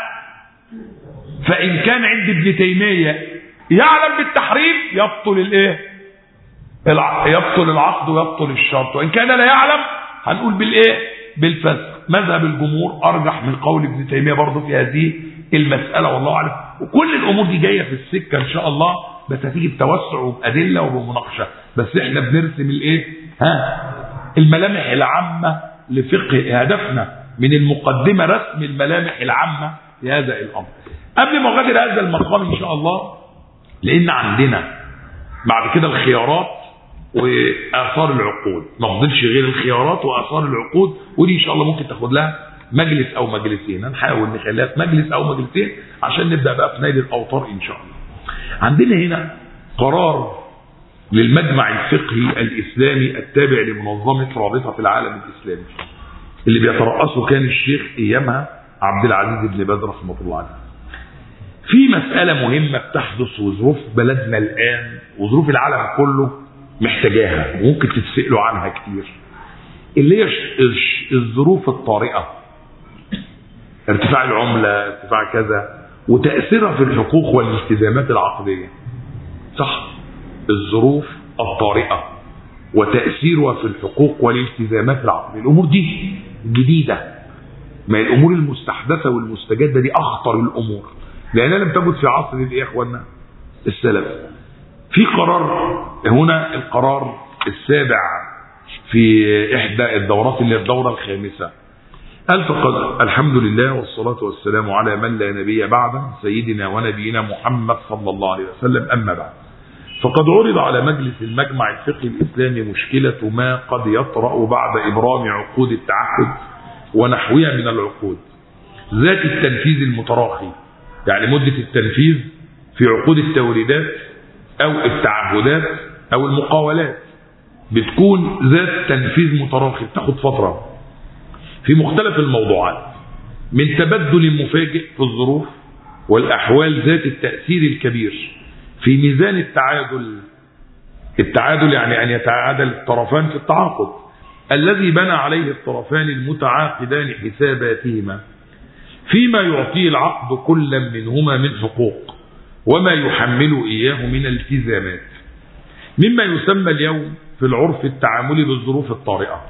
فان كان عند ابن تيميه يعلم بالتحريم يبطل الايه الع... يبطل العقد ويبطل الشرط وان كان لا يعلم هنقول بالايه بالفسق مذهب الجمهور ارجح من قول ابن تيميه برضه في هذه المساله والله اعلم وكل الامور دي جايه في السكه ان شاء الله بس هتيجي بتوسع وبادله وبمناقشه بس احنا بنرسم الايه ها الملامح العامه لفقه هدفنا من المقدمه رسم الملامح العامه لهذا الامر قبل ما اغادر هذا المقام ان شاء الله لان عندنا بعد كده الخيارات واثار العقود ما فضلش غير الخيارات واثار العقود ودي ان شاء الله ممكن تاخد لها مجلس او مجلسين هنحاول نخليها في مجلس او مجلسين عشان نبدا بقى في نيل الاوطار ان شاء الله عندنا هنا قرار للمجمع الفقهي الإسلامي التابع لمنظمة رابطة العالم الإسلامي اللي بيترأسه كان الشيخ أيامها عبد العزيز بن باز رحمه الله عليه في مسألة مهمة بتحدث وظروف بلدنا الآن وظروف العالم كله محتاجاها وممكن تتسألوا عنها كتير اللي هي الظروف الطارئة ارتفاع العملة ارتفاع كذا وتأثيرها في الحقوق والالتزامات العقدية صح الظروف الطارئة وتأثيرها في الحقوق والالتزامات العقدية الأمور دي جديدة ما الأمور المستحدثة والمستجدة دي أخطر الأمور لأنها لم تجد في عصر الإيه يا إخوانا السلف في قرار هنا القرار السابع في إحدى الدورات اللي هي الدورة الخامسة قال فقد الحمد لله والصلاة والسلام على من لا نبي بعده سيدنا ونبينا محمد صلى الله عليه وسلم أما بعد فقد عرض على مجلس المجمع الفقهي الإسلامي مشكلة ما قد يطرأ بعد إبرام عقود التعهد ونحوها من العقود ذات التنفيذ المتراخي يعني مدة التنفيذ في عقود التوريدات أو التعهدات أو المقاولات بتكون ذات تنفيذ متراخي بتاخد فترة في مختلف الموضوعات من تبدل مفاجئ في الظروف والأحوال ذات التأثير الكبير في ميزان التعادل التعادل يعني أن يتعادل الطرفان في التعاقد الذي بنى عليه الطرفان المتعاقدان حساباتهما فيما يعطيه العقد كل منهما من حقوق وما يحمل إياه من التزامات مما يسمى اليوم في العرف التعامل بالظروف الطارئة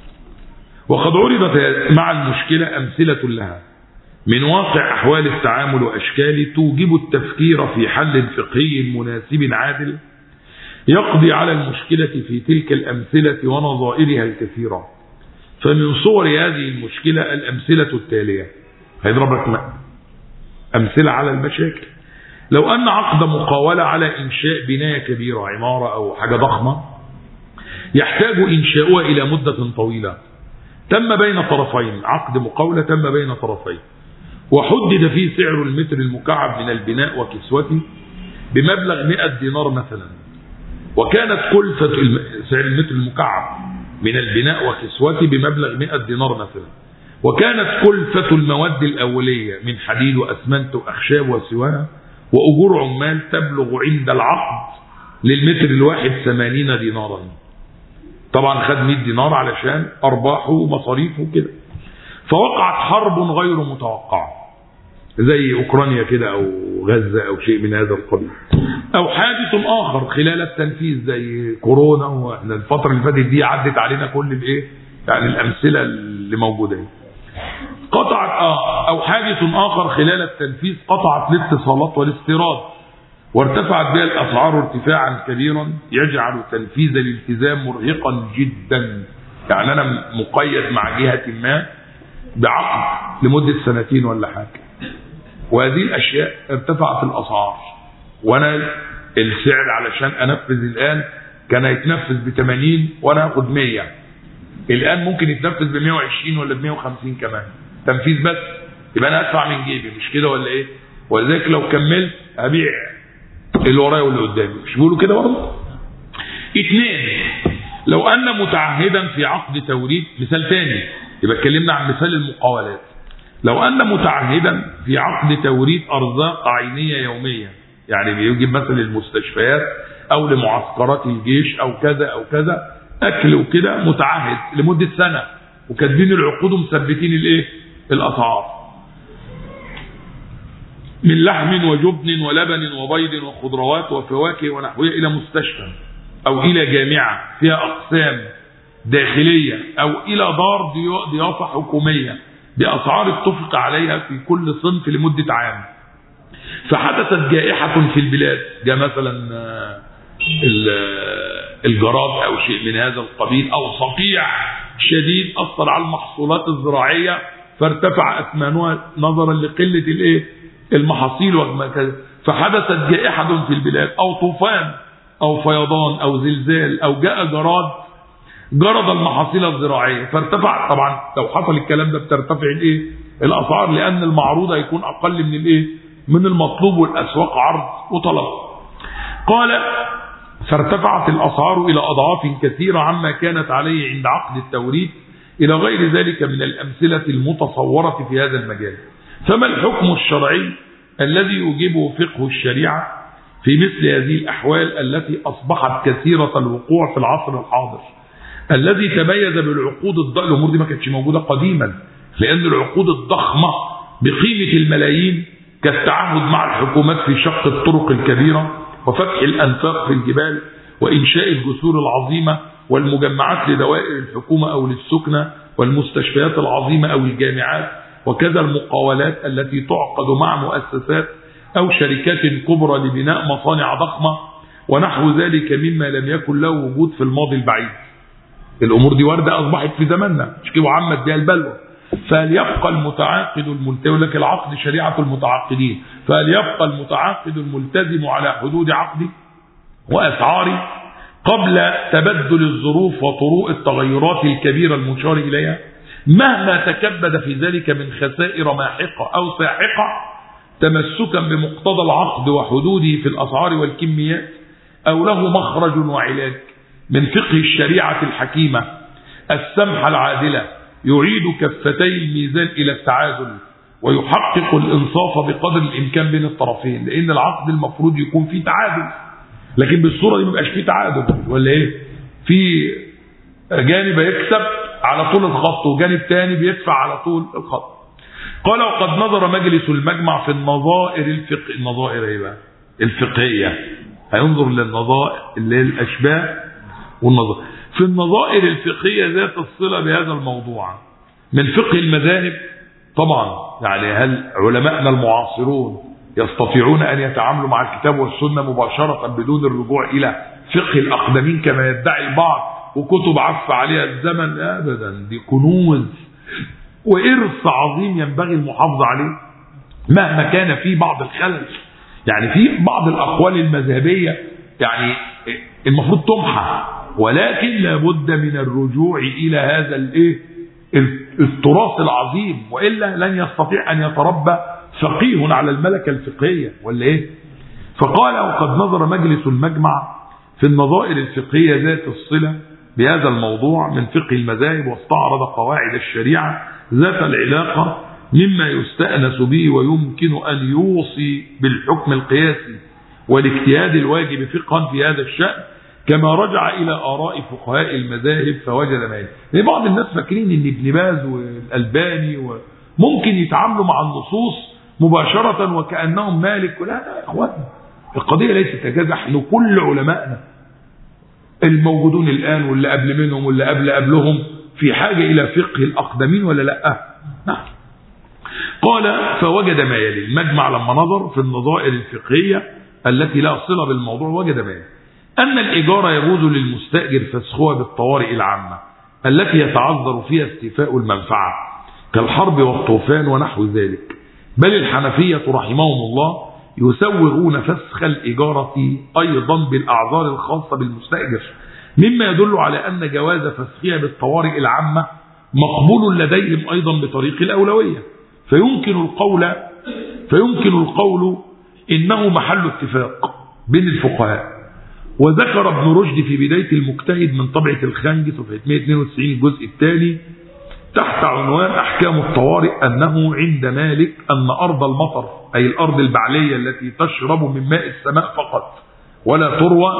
وقد عرضت مع المشكلة أمثلة لها من واقع أحوال التعامل وأشكاله توجب التفكير في حل فقهي مناسب عادل يقضي على المشكلة في تلك الأمثلة ونظائرها الكثيرة فمن صور هذه المشكلة الأمثلة التالية هيضرب لك أمثلة على المشاكل لو أن عقد مقاولة على إنشاء بناية كبيرة عمارة أو حاجة ضخمة يحتاج إنشاؤها إلى مدة طويلة تم بين طرفين عقد مقاولة تم بين طرفين وحدد فيه سعر المتر المكعب من البناء وكسوته بمبلغ 100 دينار مثلا وكانت كلفة سعر المتر المكعب من البناء وكسوته بمبلغ 100 دينار مثلا وكانت كلفة المواد الأولية من حديد وأسمنت وأخشاب وسواها وأجور عمال تبلغ عند العقد للمتر الواحد 80 دينارا طبعا خد 100 دينار علشان أرباحه ومصاريفه كده فوقعت حرب غير متوقعة زي أوكرانيا كده أو غزة أو شيء من هذا القبيل أو حادث آخر خلال التنفيذ زي كورونا وإحنا الفترة اللي فاتت دي عدت علينا كل الإيه يعني الأمثلة اللي موجودة دي. قطعت آه أو حادث آخر خلال التنفيذ قطعت الاتصالات والاستيراد وارتفعت بها الأسعار ارتفاعا كبيرا يجعل تنفيذ الالتزام مرهقا جدا يعني أنا مقيد مع جهة ما بعقد لمدة سنتين ولا حاجة وهذه الأشياء ارتفعت الأسعار وأنا السعر علشان انفذ الان كان هيتنفذ ب 80 وانا هاخد 100 الان ممكن يتنفذ ب 120 ولا ب 150 كمان تنفيذ بس يبقى انا ادفع من جيبي مش كده ولا ايه ولذلك لو كملت هبيع اللي ورايا واللي قدامي مش بيقولوا كده برضه اثنين لو ان متعهدا في عقد توريد مثال تاني يبقى اتكلمنا عن مثال المقاولات لو ان متعهدا في عقد توريد ارزاق عينيه يوميه يعني بيجيب مثلا للمستشفيات او لمعسكرات الجيش او كذا او كذا اكل وكده متعهد لمده سنه وكاتبين العقود ومثبتين الايه الاسعار من لحم وجبن ولبن وبيض وخضروات وفواكه ونحوها الى مستشفى او الى جامعه فيها اقسام داخليه او الى دار ضيافه حكوميه باسعار اتفق عليها في كل صنف لمده عام فحدثت جائحه في البلاد جاء مثلا الجراد او شيء من هذا القبيل او صقيع شديد اثر على المحصولات الزراعيه فارتفع اثمانها نظرا لقله الايه المحاصيل وكذا فحدثت جائحه في البلاد او طوفان او فيضان او زلزال او جاء جراد جرد المحاصيل الزراعيه فارتفع طبعا لو حصل الكلام ده بترتفع الايه الاسعار لان المعروض هيكون اقل من الايه من المطلوب والاسواق عرض وطلب قال فارتفعت الاسعار الى اضعاف كثيره عما كانت عليه عند عقد التوريد الى غير ذلك من الامثله المتصوره في هذا المجال فما الحكم الشرعي الذي يوجبه فقه الشريعه في مثل هذه الاحوال التي اصبحت كثيره الوقوع في العصر الحاضر الذي تميز بالعقود الضخمه الامور دي ما كانتش موجوده قديما لان العقود الضخمه بقيمه الملايين كالتعهد مع الحكومات في شق الطرق الكبيره وفتح الانفاق في الجبال وانشاء الجسور العظيمه والمجمعات لدوائر الحكومه او للسكنه والمستشفيات العظيمه او الجامعات وكذا المقاولات التي تعقد مع مؤسسات او شركات كبرى لبناء مصانع ضخمه ونحو ذلك مما لم يكن له وجود في الماضي البعيد. الامور دي وارده اصبحت في زماننا مش كده وعمت بها البلوى. فليبقى المتعاقد الملتزم لك العقد شريعه المتعاقدين فليبقى المتعاقد الملتزم على حدود عقده واسعاره قبل تبدل الظروف وطروء التغيرات الكبيره المشار اليها مهما تكبد في ذلك من خسائر ماحقه او ساحقه تمسكا بمقتضى العقد وحدوده في الاسعار والكميات او له مخرج وعلاج من فقه الشريعه الحكيمه السمحه العادله يعيد كفتي الميزان الى التعادل ويحقق الانصاف بقدر الامكان بين الطرفين لان العقد المفروض يكون فيه تعادل لكن بالصوره دي ما بيبقاش فيه تعادل ولا ايه في جانب يكسب على طول الخط وجانب تاني بيدفع على طول الخط قال وقد نظر مجلس المجمع في النظائر الفقه النظائر ايه بقى الفقهيه هينظر للنظائر اللي هي الاشباه والنظائر في النظائر الفقهيه ذات الصله بهذا الموضوع من فقه المذاهب طبعا يعني هل علماءنا المعاصرون يستطيعون ان يتعاملوا مع الكتاب والسنه مباشره بدون الرجوع الى فقه الاقدمين كما يدعي البعض وكتب عف عليها الزمن ابدا دي كنوز وارث عظيم ينبغي المحافظه عليه مهما كان في بعض الخلل يعني في بعض الاقوال المذهبيه يعني المفروض تمحى ولكن لابد من الرجوع الى هذا الايه التراث العظيم والا لن يستطيع ان يتربى فقيه على الملكه الفقهيه ولا ايه فقال وقد نظر مجلس المجمع في النظائر الفقهيه ذات الصله بهذا الموضوع من فقه المذاهب واستعرض قواعد الشريعه ذات العلاقه مما يستانس به ويمكن ان يوصي بالحكم القياسي والاجتهاد الواجب فقها في هذا الشان كما رجع الى اراء فقهاء المذاهب فوجد ما يعني بعض الناس فاكرين ان ابن باز والالباني ممكن يتعاملوا مع النصوص مباشره وكانهم مالك لا لا يا اخوان القضيه ليست هكذا احنا كل علمائنا الموجودون الان واللي قبل منهم واللي قبل قبلهم في حاجه الى فقه الاقدمين ولا لا؟ نعم. قال فوجد ما يلي المجمع لما نظر في النظائر الفقهيه التي لا صله بالموضوع وجد ما يلي أن الإيجار يجوز للمستأجر فسخها بالطوارئ العامة التي يتعذر فيها استيفاء المنفعة كالحرب والطوفان ونحو ذلك بل الحنفية رحمهم الله يسوغون فسخ الإجارة أيضا بالأعذار الخاصة بالمستأجر مما يدل على أن جواز فسخها بالطوارئ العامة مقبول لديهم أيضا بطريق الأولوية فيمكن القول فيمكن القول إنه محل اتفاق بين الفقهاء وذكر ابن رشد في بداية المجتهد من طبعة الخنج صفحة 192 الجزء الثاني تحت عنوان أحكام الطوارئ أنه عند مالك أن أرض المطر أي الأرض البعلية التي تشرب من ماء السماء فقط ولا تروى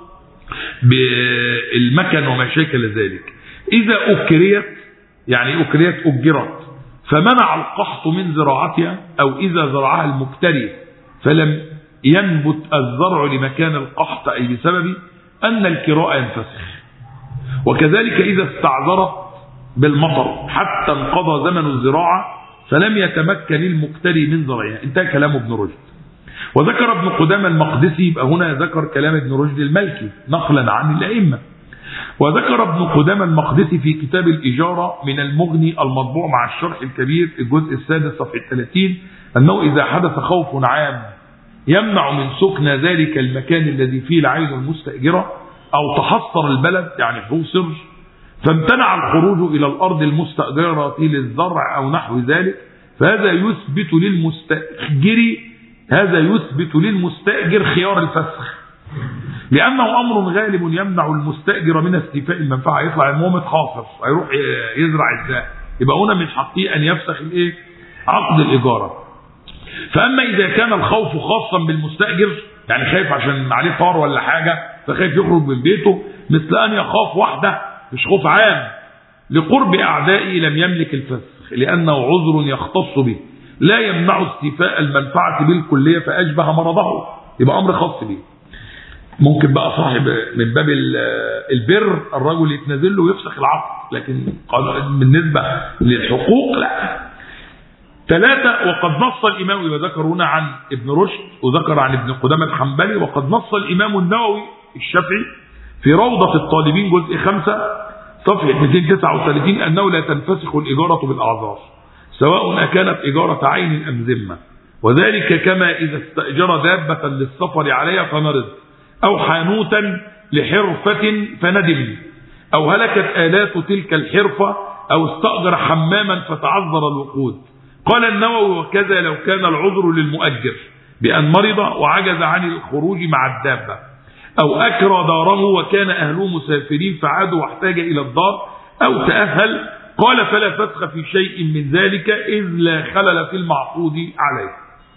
بالمكن وما شاكل ذلك إذا أكريت يعني أكريت أجرت فمنع القحط من زراعتها أو إذا زرعها المكتري فلم ينبت الزرع لمكان القحط أي بسبب أن الكراء ينفسخ وكذلك إذا استعذرت بالمطر حتى انقضى زمن الزراعة فلم يتمكن المكتري من زرعها انتهى كلام ابن رشد وذكر ابن قدامى المقدسي يبقى هنا ذكر كلام ابن رشد المالكي نقلا عن الأئمة وذكر ابن قدامى المقدسي في كتاب الإجارة من المغني المطبوع مع الشرح الكبير الجزء السادس صفحة 30 أنه إذا حدث خوف عام يمنع من سكن ذلك المكان الذي فيه العين المستأجرة أو تحصر البلد يعني حوصر فامتنع الخروج إلى الأرض المستأجرة للزرع أو نحو ذلك فهذا يثبت للمستأجر هذا يثبت للمستأجر خيار الفسخ لأنه أمر غالب يمنع المستأجر من استيفاء المنفعة يطلع المهم خاصر هيروح يزرع ازاي يبقى هنا من حقه أن يفسخ الايه عقد الإيجار فأما إذا كان الخوف خاصا بالمستأجر يعني خايف عشان عليه فار ولا حاجة فخايف يخرج من بيته مثل أن يخاف وحده مش خوف عام لقرب أعدائه لم يملك الفسخ لأنه عذر يختص به لا يمنع استيفاء المنفعة بالكلية فأشبه مرضه يبقى أمر خاص به ممكن بقى صاحب من باب البر الرجل يتنازل له ويفسخ العقد لكن بالنسبة للحقوق لا ثلاثة وقد نص الإمام وذكر هنا عن ابن رشد وذكر عن ابن قدامة الحنبلي وقد نص الإمام النووي الشافعي في روضة الطالبين جزء خمسة صفحة 239 أنه لا تنفسخ الإجارة بالأعذار سواء أكانت إجارة عين أم ذمة وذلك كما إذا استأجر دابة للسفر عليها فمرض أو حانوتا لحرفة فندم أو هلكت آلات تلك الحرفة أو استأجر حماما فتعذر الوقود قال النووي وكذا لو كان العذر للمؤجر بأن مرض وعجز عن الخروج مع الدابة أو أكرى داره وكان أهله مسافرين فعادوا واحتاج إلى الدار أو تأهل قال فلا فسخ في شيء من ذلك إذ لا خلل في المعقود عليه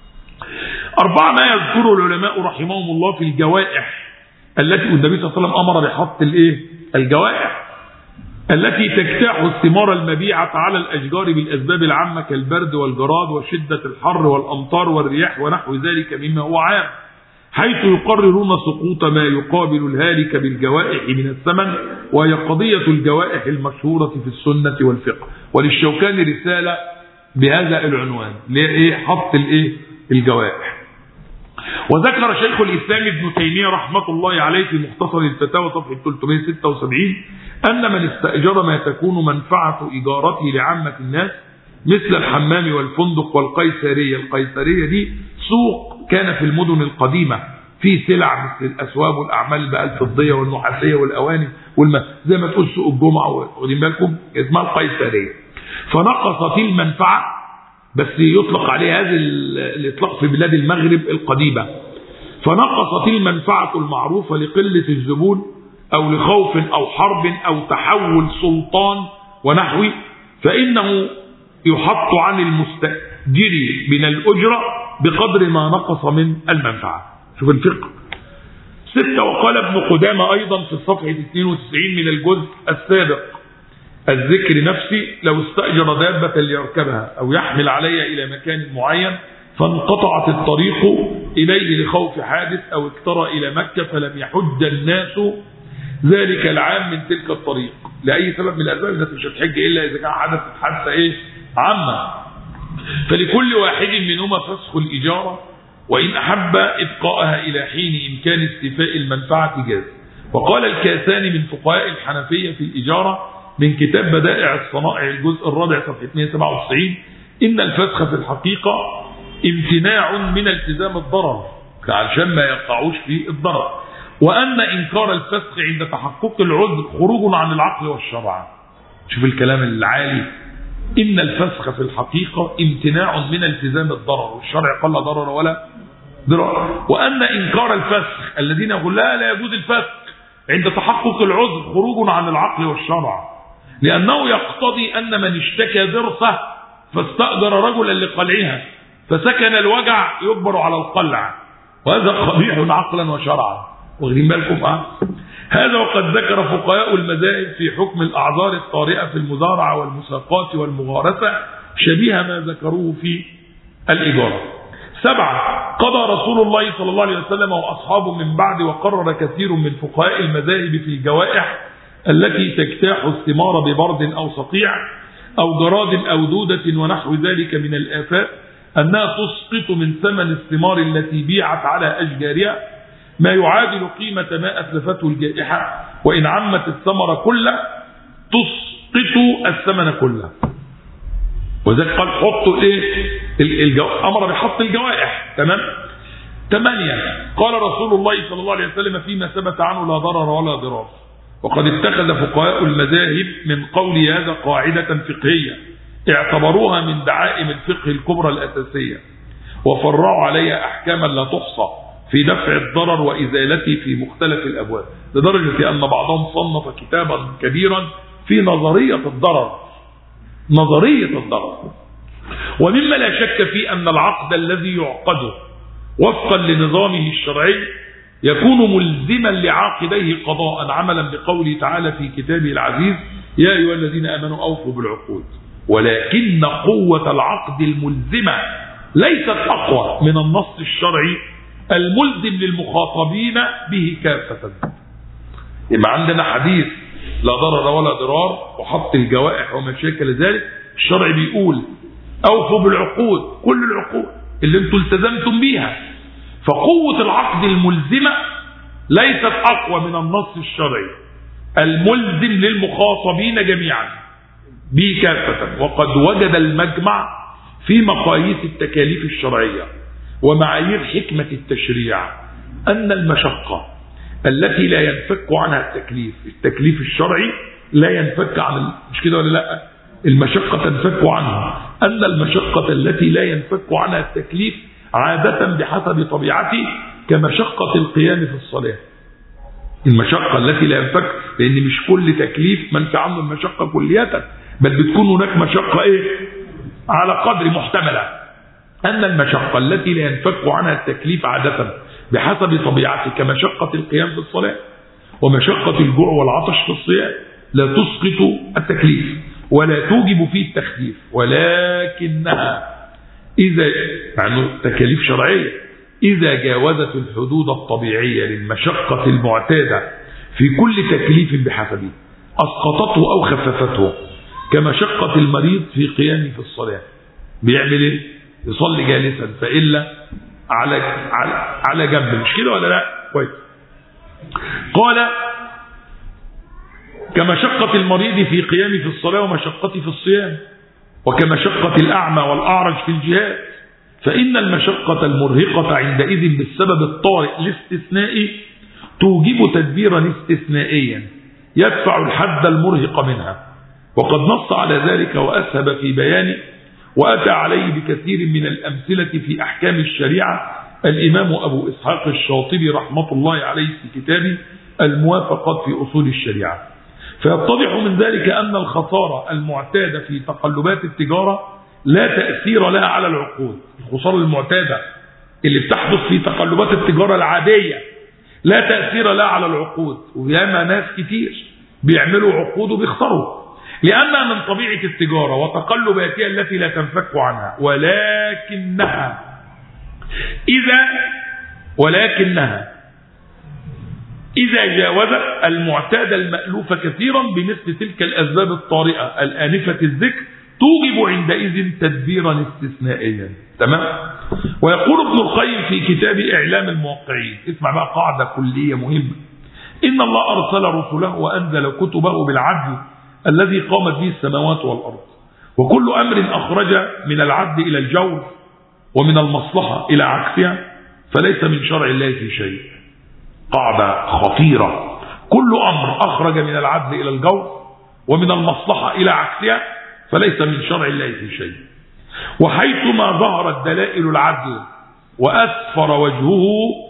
أربعة ما يذكره العلماء رحمهم الله في الجوائح التي النبي صلى الله عليه وسلم أمر بحط الإيه؟ الجوائح التي تجتاح الثمار المبيعة على الأشجار بالأسباب العامة كالبرد والجراد وشدة الحر والأمطار والرياح ونحو ذلك مما هو عام حيث يقررون سقوط ما يقابل الهالك بالجوائح من الثمن وهي قضية الجوائح المشهورة في السنة والفقه وللشوكاني رسالة بهذا العنوان لإيه حط الإيه الجوائح وذكر شيخ الإسلام ابن تيمية رحمة الله عليه في مختصر الفتاوى صفحة 376 أن من استأجر ما تكون منفعة إيجارته لعامة الناس مثل الحمام والفندق والقيسرية القيسرية دي سوق كان في المدن القديمة في سلع مثل الأسواب والأعمال بقى الفضية والنحاسية والأواني والم... زي ما تقول سوق الجمعة واخدين بالكم اسمها القيسرية فنقصت المنفعة بس يطلق عليه هذا الإطلاق في بلاد المغرب القديمة فنقصت المنفعة المعروفة لقلة الزبون أو لخوف أو حرب أو تحول سلطان ونحوه فإنه يحط عن المستأجر من الأجرة بقدر ما نقص من المنفعة شوف الفقه ستة وقال ابن قدامة أيضا في الصفحة 92 من الجزء السابق الذكر نفسي لو استأجر دابة ليركبها أو يحمل عليها إلى مكان معين فانقطعت الطريق إليه لخوف حادث أو اكترى إلى مكة فلم يحج الناس ذلك العام من تلك الطريق لأي سبب من الأسباب الناس مش هتحج إلا إذا كان حدث حادثة إيه عامة فلكل واحد منهما فسخ الإجارة وإن أحب إبقاءها إلى حين إمكان استيفاء المنفعة جاز وقال الكاساني من فقهاء الحنفية في الإجارة من كتاب بدائع الصنائع الجزء الرابع صفحة 297 إن الفسخ في الحقيقة امتناع من التزام الضرر عشان ما يقعوش في الضرر وأن إنكار الفسق عند تحقق العذر خروج عن العقل والشرع شوف الكلام العالي إن الفسخ في الحقيقة امتناع من التزام الضرر والشرع قال لا ضرر ولا ضرر وأن إنكار الفسخ الذين يقول لا لا يجوز الفسخ عند تحقق العذر خروج عن العقل والشرع لأنه يقتضي أن من اشتكى ضرسه فاستأجر رجلا لقلعها فسكن الوجع يجبر على القلع وهذا قبيح عقلا وشرعا واخدين بالكم اه هذا وقد ذكر فقهاء المذاهب في حكم الاعذار الطارئه في المزارعه والمساقات والمغارسه شبيه ما ذكروه في الاجاره. سبعه قضى رسول الله صلى الله عليه وسلم واصحابه من بعد وقرر كثير من فقهاء المذاهب في الجوائح التي تجتاح الثمار ببرد او صقيع او جراد او دوده ونحو ذلك من الافات انها تسقط من ثمن الثمار التي بيعت على اشجارها ما يعادل قيمة ما أتلفته الجائحة وإن عمت الثمرة كله تسقط الثمن كله وذلك قال حطوا ايه الجو... امر بحط الجوائح تمام ثمانية قال رسول الله صلى الله عليه وسلم فيما ثبت عنه لا ضرر ولا ضرار وقد اتخذ فقهاء المذاهب من قول هذا قاعدة فقهية اعتبروها من دعائم الفقه الكبرى الأساسية وفرعوا عليها أحكاما لا تحصى في دفع الضرر وإزالته في مختلف الأبواب لدرجة أن بعضهم صنف كتابا كبيرا في نظرية الضرر نظرية الضرر ومما لا شك في أن العقد الذي يعقده وفقا لنظامه الشرعي يكون ملزما لعاقديه قضاء عملا بقوله تعالى في كتابه العزيز يا أيها الذين آمنوا أوفوا بالعقود ولكن قوة العقد الملزمة ليست أقوى من النص الشرعي الملزم للمخاطبين به كافة يبقى عندنا حديث لا ضرر ولا ضرار وحط الجوائح وما شاكل ذلك الشرع بيقول اوفوا بالعقود كل العقود اللي انتم التزمتم بيها فقوة العقد الملزمة ليست اقوى من النص الشرعي الملزم للمخاطبين جميعا به كافة وقد وجد المجمع في مقاييس التكاليف الشرعيه ومعايير حكمة التشريع أن المشقة التي لا ينفك عنها التكليف التكليف الشرعي لا ينفك عن مش كده ولا لا المشقة تنفك عنها أن المشقة التي لا ينفك عنها التكليف عادة بحسب طبيعته كمشقة القيام في الصلاة المشقة التي لا ينفك لأن مش كل تكليف منفع عنه المشقة كلية بل بتكون هناك مشقة إيه على قدر محتملة أن المشقة التي لا ينفك عنها التكليف عادة بحسب طبيعته كمشقة القيام في الصلاة ومشقة الجوع والعطش في الصيام لا تسقط التكليف ولا توجب فيه التخفيف ولكنها إذا يعني تكاليف شرعية إذا جاوزت الحدود الطبيعية للمشقة المعتادة في كل تكليف بحسبه أسقطته أو خففته كمشقة المريض في قيامه في الصلاة بيعمل ايه؟ يصلي جالسا فإلا على على على جنب مش كده ولا لا كويس قال كمشقة المريض في قيامه في الصلاة ومشقته في الصيام وكمشقة الأعمى والأعرج في الجهاد فإن المشقة المرهقة عندئذ بالسبب الطارئ الاستثنائي توجب تدبيرا استثنائيا يدفع الحد المرهق منها وقد نص على ذلك وأسهب في بيان وأتى عليه بكثير من الأمثلة في أحكام الشريعة الإمام أبو إسحاق الشاطبي رحمة الله عليه في كتابه الموافقات في أصول الشريعة فيتضح من ذلك أن الخسارة المعتادة في تقلبات التجارة لا تأثير لها على العقود الخسارة المعتادة اللي بتحدث في تقلبات التجارة العادية لا تأثير لها على العقود وياما ناس كتير بيعملوا عقود وبيخسروا لأنها من طبيعة التجارة وتقلباتها التي لا تنفك عنها ولكنها إذا ولكنها إذا جاوزت المعتاد المألوف كثيرا بمثل تلك الأسباب الطارئة الآنفة الذكر توجب عندئذ تدبيرا استثنائيا تمام ويقول ابن القيم في كتاب إعلام الموقعين اسمع بقى قاعدة كلية مهمة إن الله أرسل رسله وأنزل كتبه بالعدل الذي قامت به السماوات والأرض وكل أمر أخرج من العدل إلى الجور ومن المصلحة إلى عكسها فليس من شرع الله في شيء قاعدة خطيرة كل أمر أخرج من العدل إلى الجور ومن المصلحة إلى عكسها فليس من شرع الله في شيء وحيثما ظهرت دلائل العدل وأسفر وجهه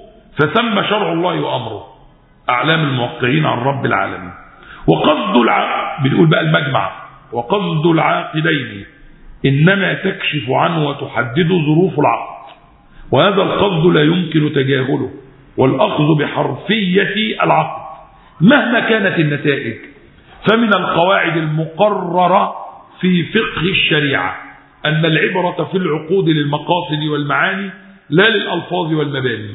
فثم شرع الله وأمره أعلام الموقعين عن رب العالمين وقصد الع... بنقول بقى المجمع وقصد العاقدين إنما تكشف عنه وتحدد ظروف العقد وهذا القصد لا يمكن تجاهله والأخذ بحرفية العقد مهما كانت النتائج فمن القواعد المقررة في فقه الشريعة أن العبرة في العقود للمقاصد والمعاني لا للألفاظ والمباني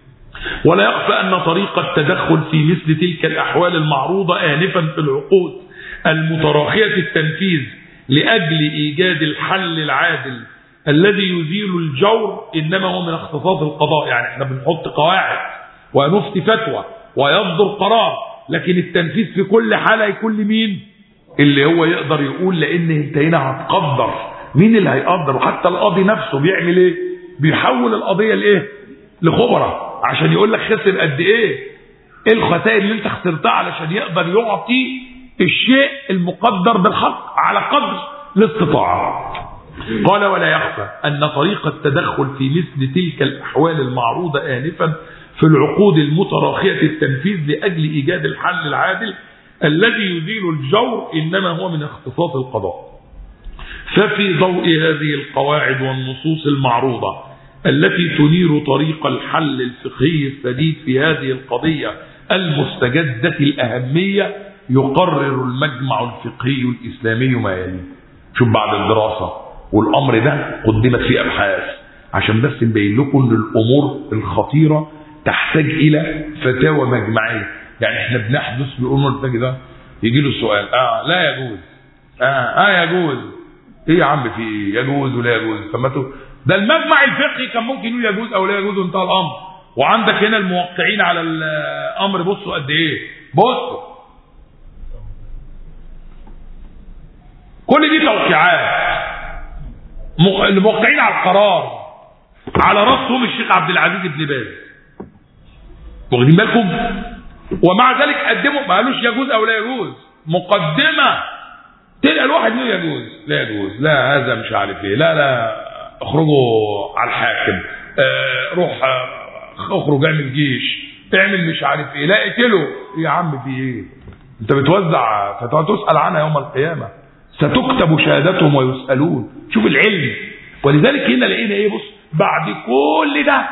ولا يخفى أن طريق التدخل في مثل تلك الأحوال المعروضة آنفا في العقود المتراخية التنفيذ لأجل إيجاد الحل العادل الذي يزيل الجور إنما هو من اختصاص القضاء يعني احنا بنحط قواعد ونفتي فتوى ويصدر قرار لكن التنفيذ في كل حالة يكون لمين اللي هو يقدر يقول لأن انت هنا هتقدر مين اللي هيقدر وحتى القاضي نفسه بيعمل ايه بيحول القضية لايه لخبرة عشان يقول لك خسر قد ايه ايه الخسائر اللي انت خسرتها علشان يقدر يعطي الشيء المقدر بالحق على قدر الاستطاعة قال ولا يخفى أن طريق التدخل في مثل تلك الأحوال المعروضة آنفا في العقود المتراخية التنفيذ لأجل إيجاد الحل العادل الذي يزيل الجور إنما هو من اختصاص القضاء ففي ضوء هذه القواعد والنصوص المعروضة التي تنير طريق الحل الفقهي السديد في هذه القضية المستجدة الأهمية يقرر المجمع الفقهي الإسلامي ما يلي شوف بعد الدراسة والأمر ده قدمت فيه أبحاث عشان بس نبين لكم ان الأمور الخطيرة تحتاج إلى فتاوى مجمعية يعني احنا بنحدث بالأمور الفقهي ده يجي له السؤال اه لا يجوز اه اه يجوز ايه يا عم في ايه يجوز ولا يجوز فما ده المجمع الفقهي كان ممكن يقول يجوز او لا يجوز وانتهى الامر وعندك هنا الموقعين على الامر بصوا قد ايه بصوا كل دي توقيعات الموقعين على القرار على راسهم الشيخ عبد العزيز بن باز واخدين بالكم ومع ذلك قدموا ما قالوش يجوز او لا يجوز مقدمه تلقى الواحد يقول يجوز لا يجوز لا هذا مش عارف ايه لا لا اخرجوا على الحاكم اه روح اه اخرج اعمل جيش اعمل مش عارف ايه لا اقتله يا عم في ايه انت بتوزع فتسال عنها يوم القيامه ستكتب شهادتهم ويسالون شوف العلم ولذلك هنا لقينا ايه بص بعد كل ده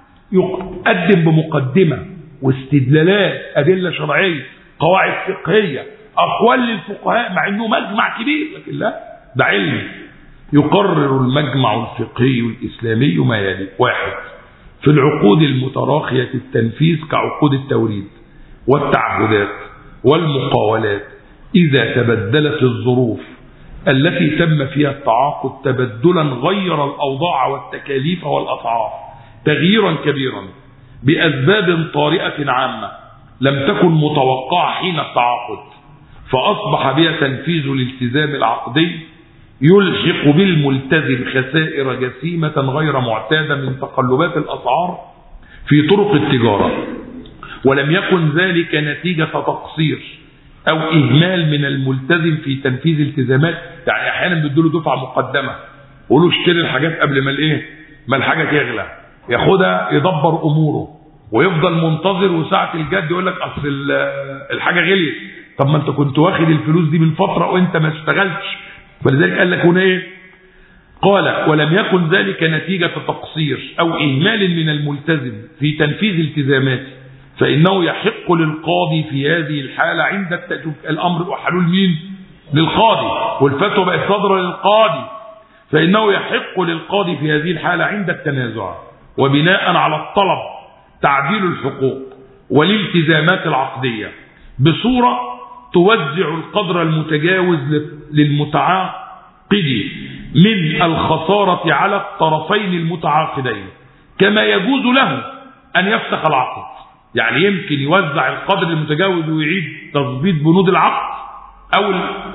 يقدم بمقدمه واستدلالات ادله شرعيه قواعد فقهيه اقوال للفقهاء مع انه مجمع كبير لكن لا ده علم يقرر المجمع الفقهي الاسلامي ما يلي واحد في العقود المتراخيه التنفيذ كعقود التوريد والتعهدات والمقاولات اذا تبدلت الظروف التي تم فيها التعاقد تبدلا غير الاوضاع والتكاليف والاسعار تغييرا كبيرا باسباب طارئه عامه لم تكن متوقعه حين التعاقد فأصبح بها تنفيذ الالتزام العقدي يلحق بالملتزم خسائر جسيمة غير معتادة من تقلبات الأسعار في طرق التجارة ولم يكن ذلك نتيجة تقصير أو إهمال من الملتزم في تنفيذ التزامات يعني أحيانا بيدوا دفعة مقدمة يقولوا اشتري الحاجات قبل ما الايه ما الحاجة تغلى ياخدها يدبر أموره ويفضل منتظر وساعة الجد يقول لك أصل الحاجة غليت طب ما انت كنت واخد الفلوس دي من فتره وانت ما اشتغلتش فلذلك قال لك هنا ايه قال ولم يكن ذلك نتيجة تقصير أو إهمال من الملتزم في تنفيذ التزاماته فإنه يحق للقاضي في هذه الحالة عند التأجب الأمر وحلول مين للقاضي والفتوى بقت صادرة للقاضي فإنه يحق للقاضي في هذه الحالة عند التنازع وبناء على الطلب تعديل الحقوق والالتزامات العقدية بصورة توزع القدر المتجاوز للمتعاقد من الخسارة على الطرفين المتعاقدين كما يجوز له أن يفسخ العقد يعني يمكن يوزع القدر المتجاوز ويعيد تظبيط بنود العقد أو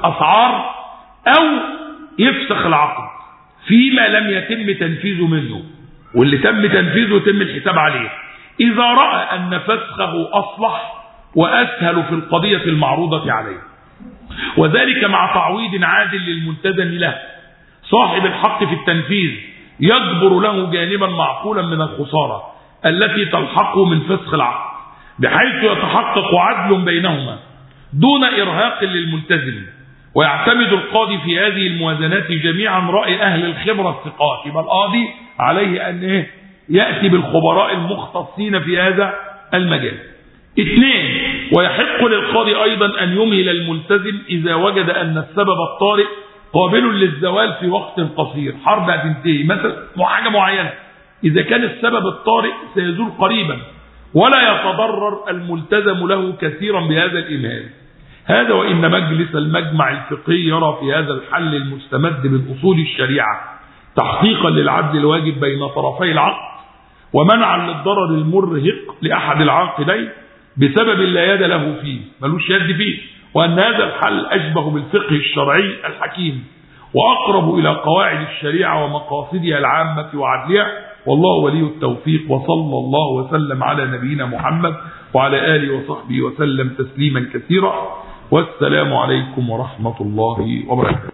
الأسعار أو يفسخ العقد فيما لم يتم تنفيذه منه واللي تم تنفيذه يتم الحساب عليه إذا رأى أن فسخه أصلح وأسهل في القضية المعروضة عليه وذلك مع تعويض عادل للملتزم له صاحب الحق في التنفيذ يجبر له جانبا معقولا من الخسارة التي تلحقه من فسخ العقد بحيث يتحقق عدل بينهما دون إرهاق للملتزم ويعتمد القاضي في هذه الموازنات جميعا رأي أهل الخبرة الثقات يبقى القاضي عليه أن إيه؟ يأتي بالخبراء المختصين في هذا المجال اثنين ويحق للقاضي أيضا أن يمهل الملتزم إذا وجد أن السبب الطارئ قابل للزوال في وقت قصير حرب هتنتهي مثلا حاجة معينة إذا كان السبب الطارئ سيزول قريبا ولا يتضرر الملتزم له كثيرا بهذا الإمهال هذا وإن مجلس المجمع الفقهي يرى في هذا الحل المستمد من أصول الشريعة تحقيقا للعدل الواجب بين طرفي العقد ومنعا للضرر المرهق لأحد العاقدين بسبب لا يد له فيه ملوش يد فيه وأن هذا الحل أشبه بالفقه الشرعي الحكيم وأقرب إلى قواعد الشريعة ومقاصدها العامة وعدلها والله ولي التوفيق وصلى الله وسلم على نبينا محمد وعلى آله وصحبه وسلم تسليما كثيرا والسلام عليكم ورحمة الله وبركاته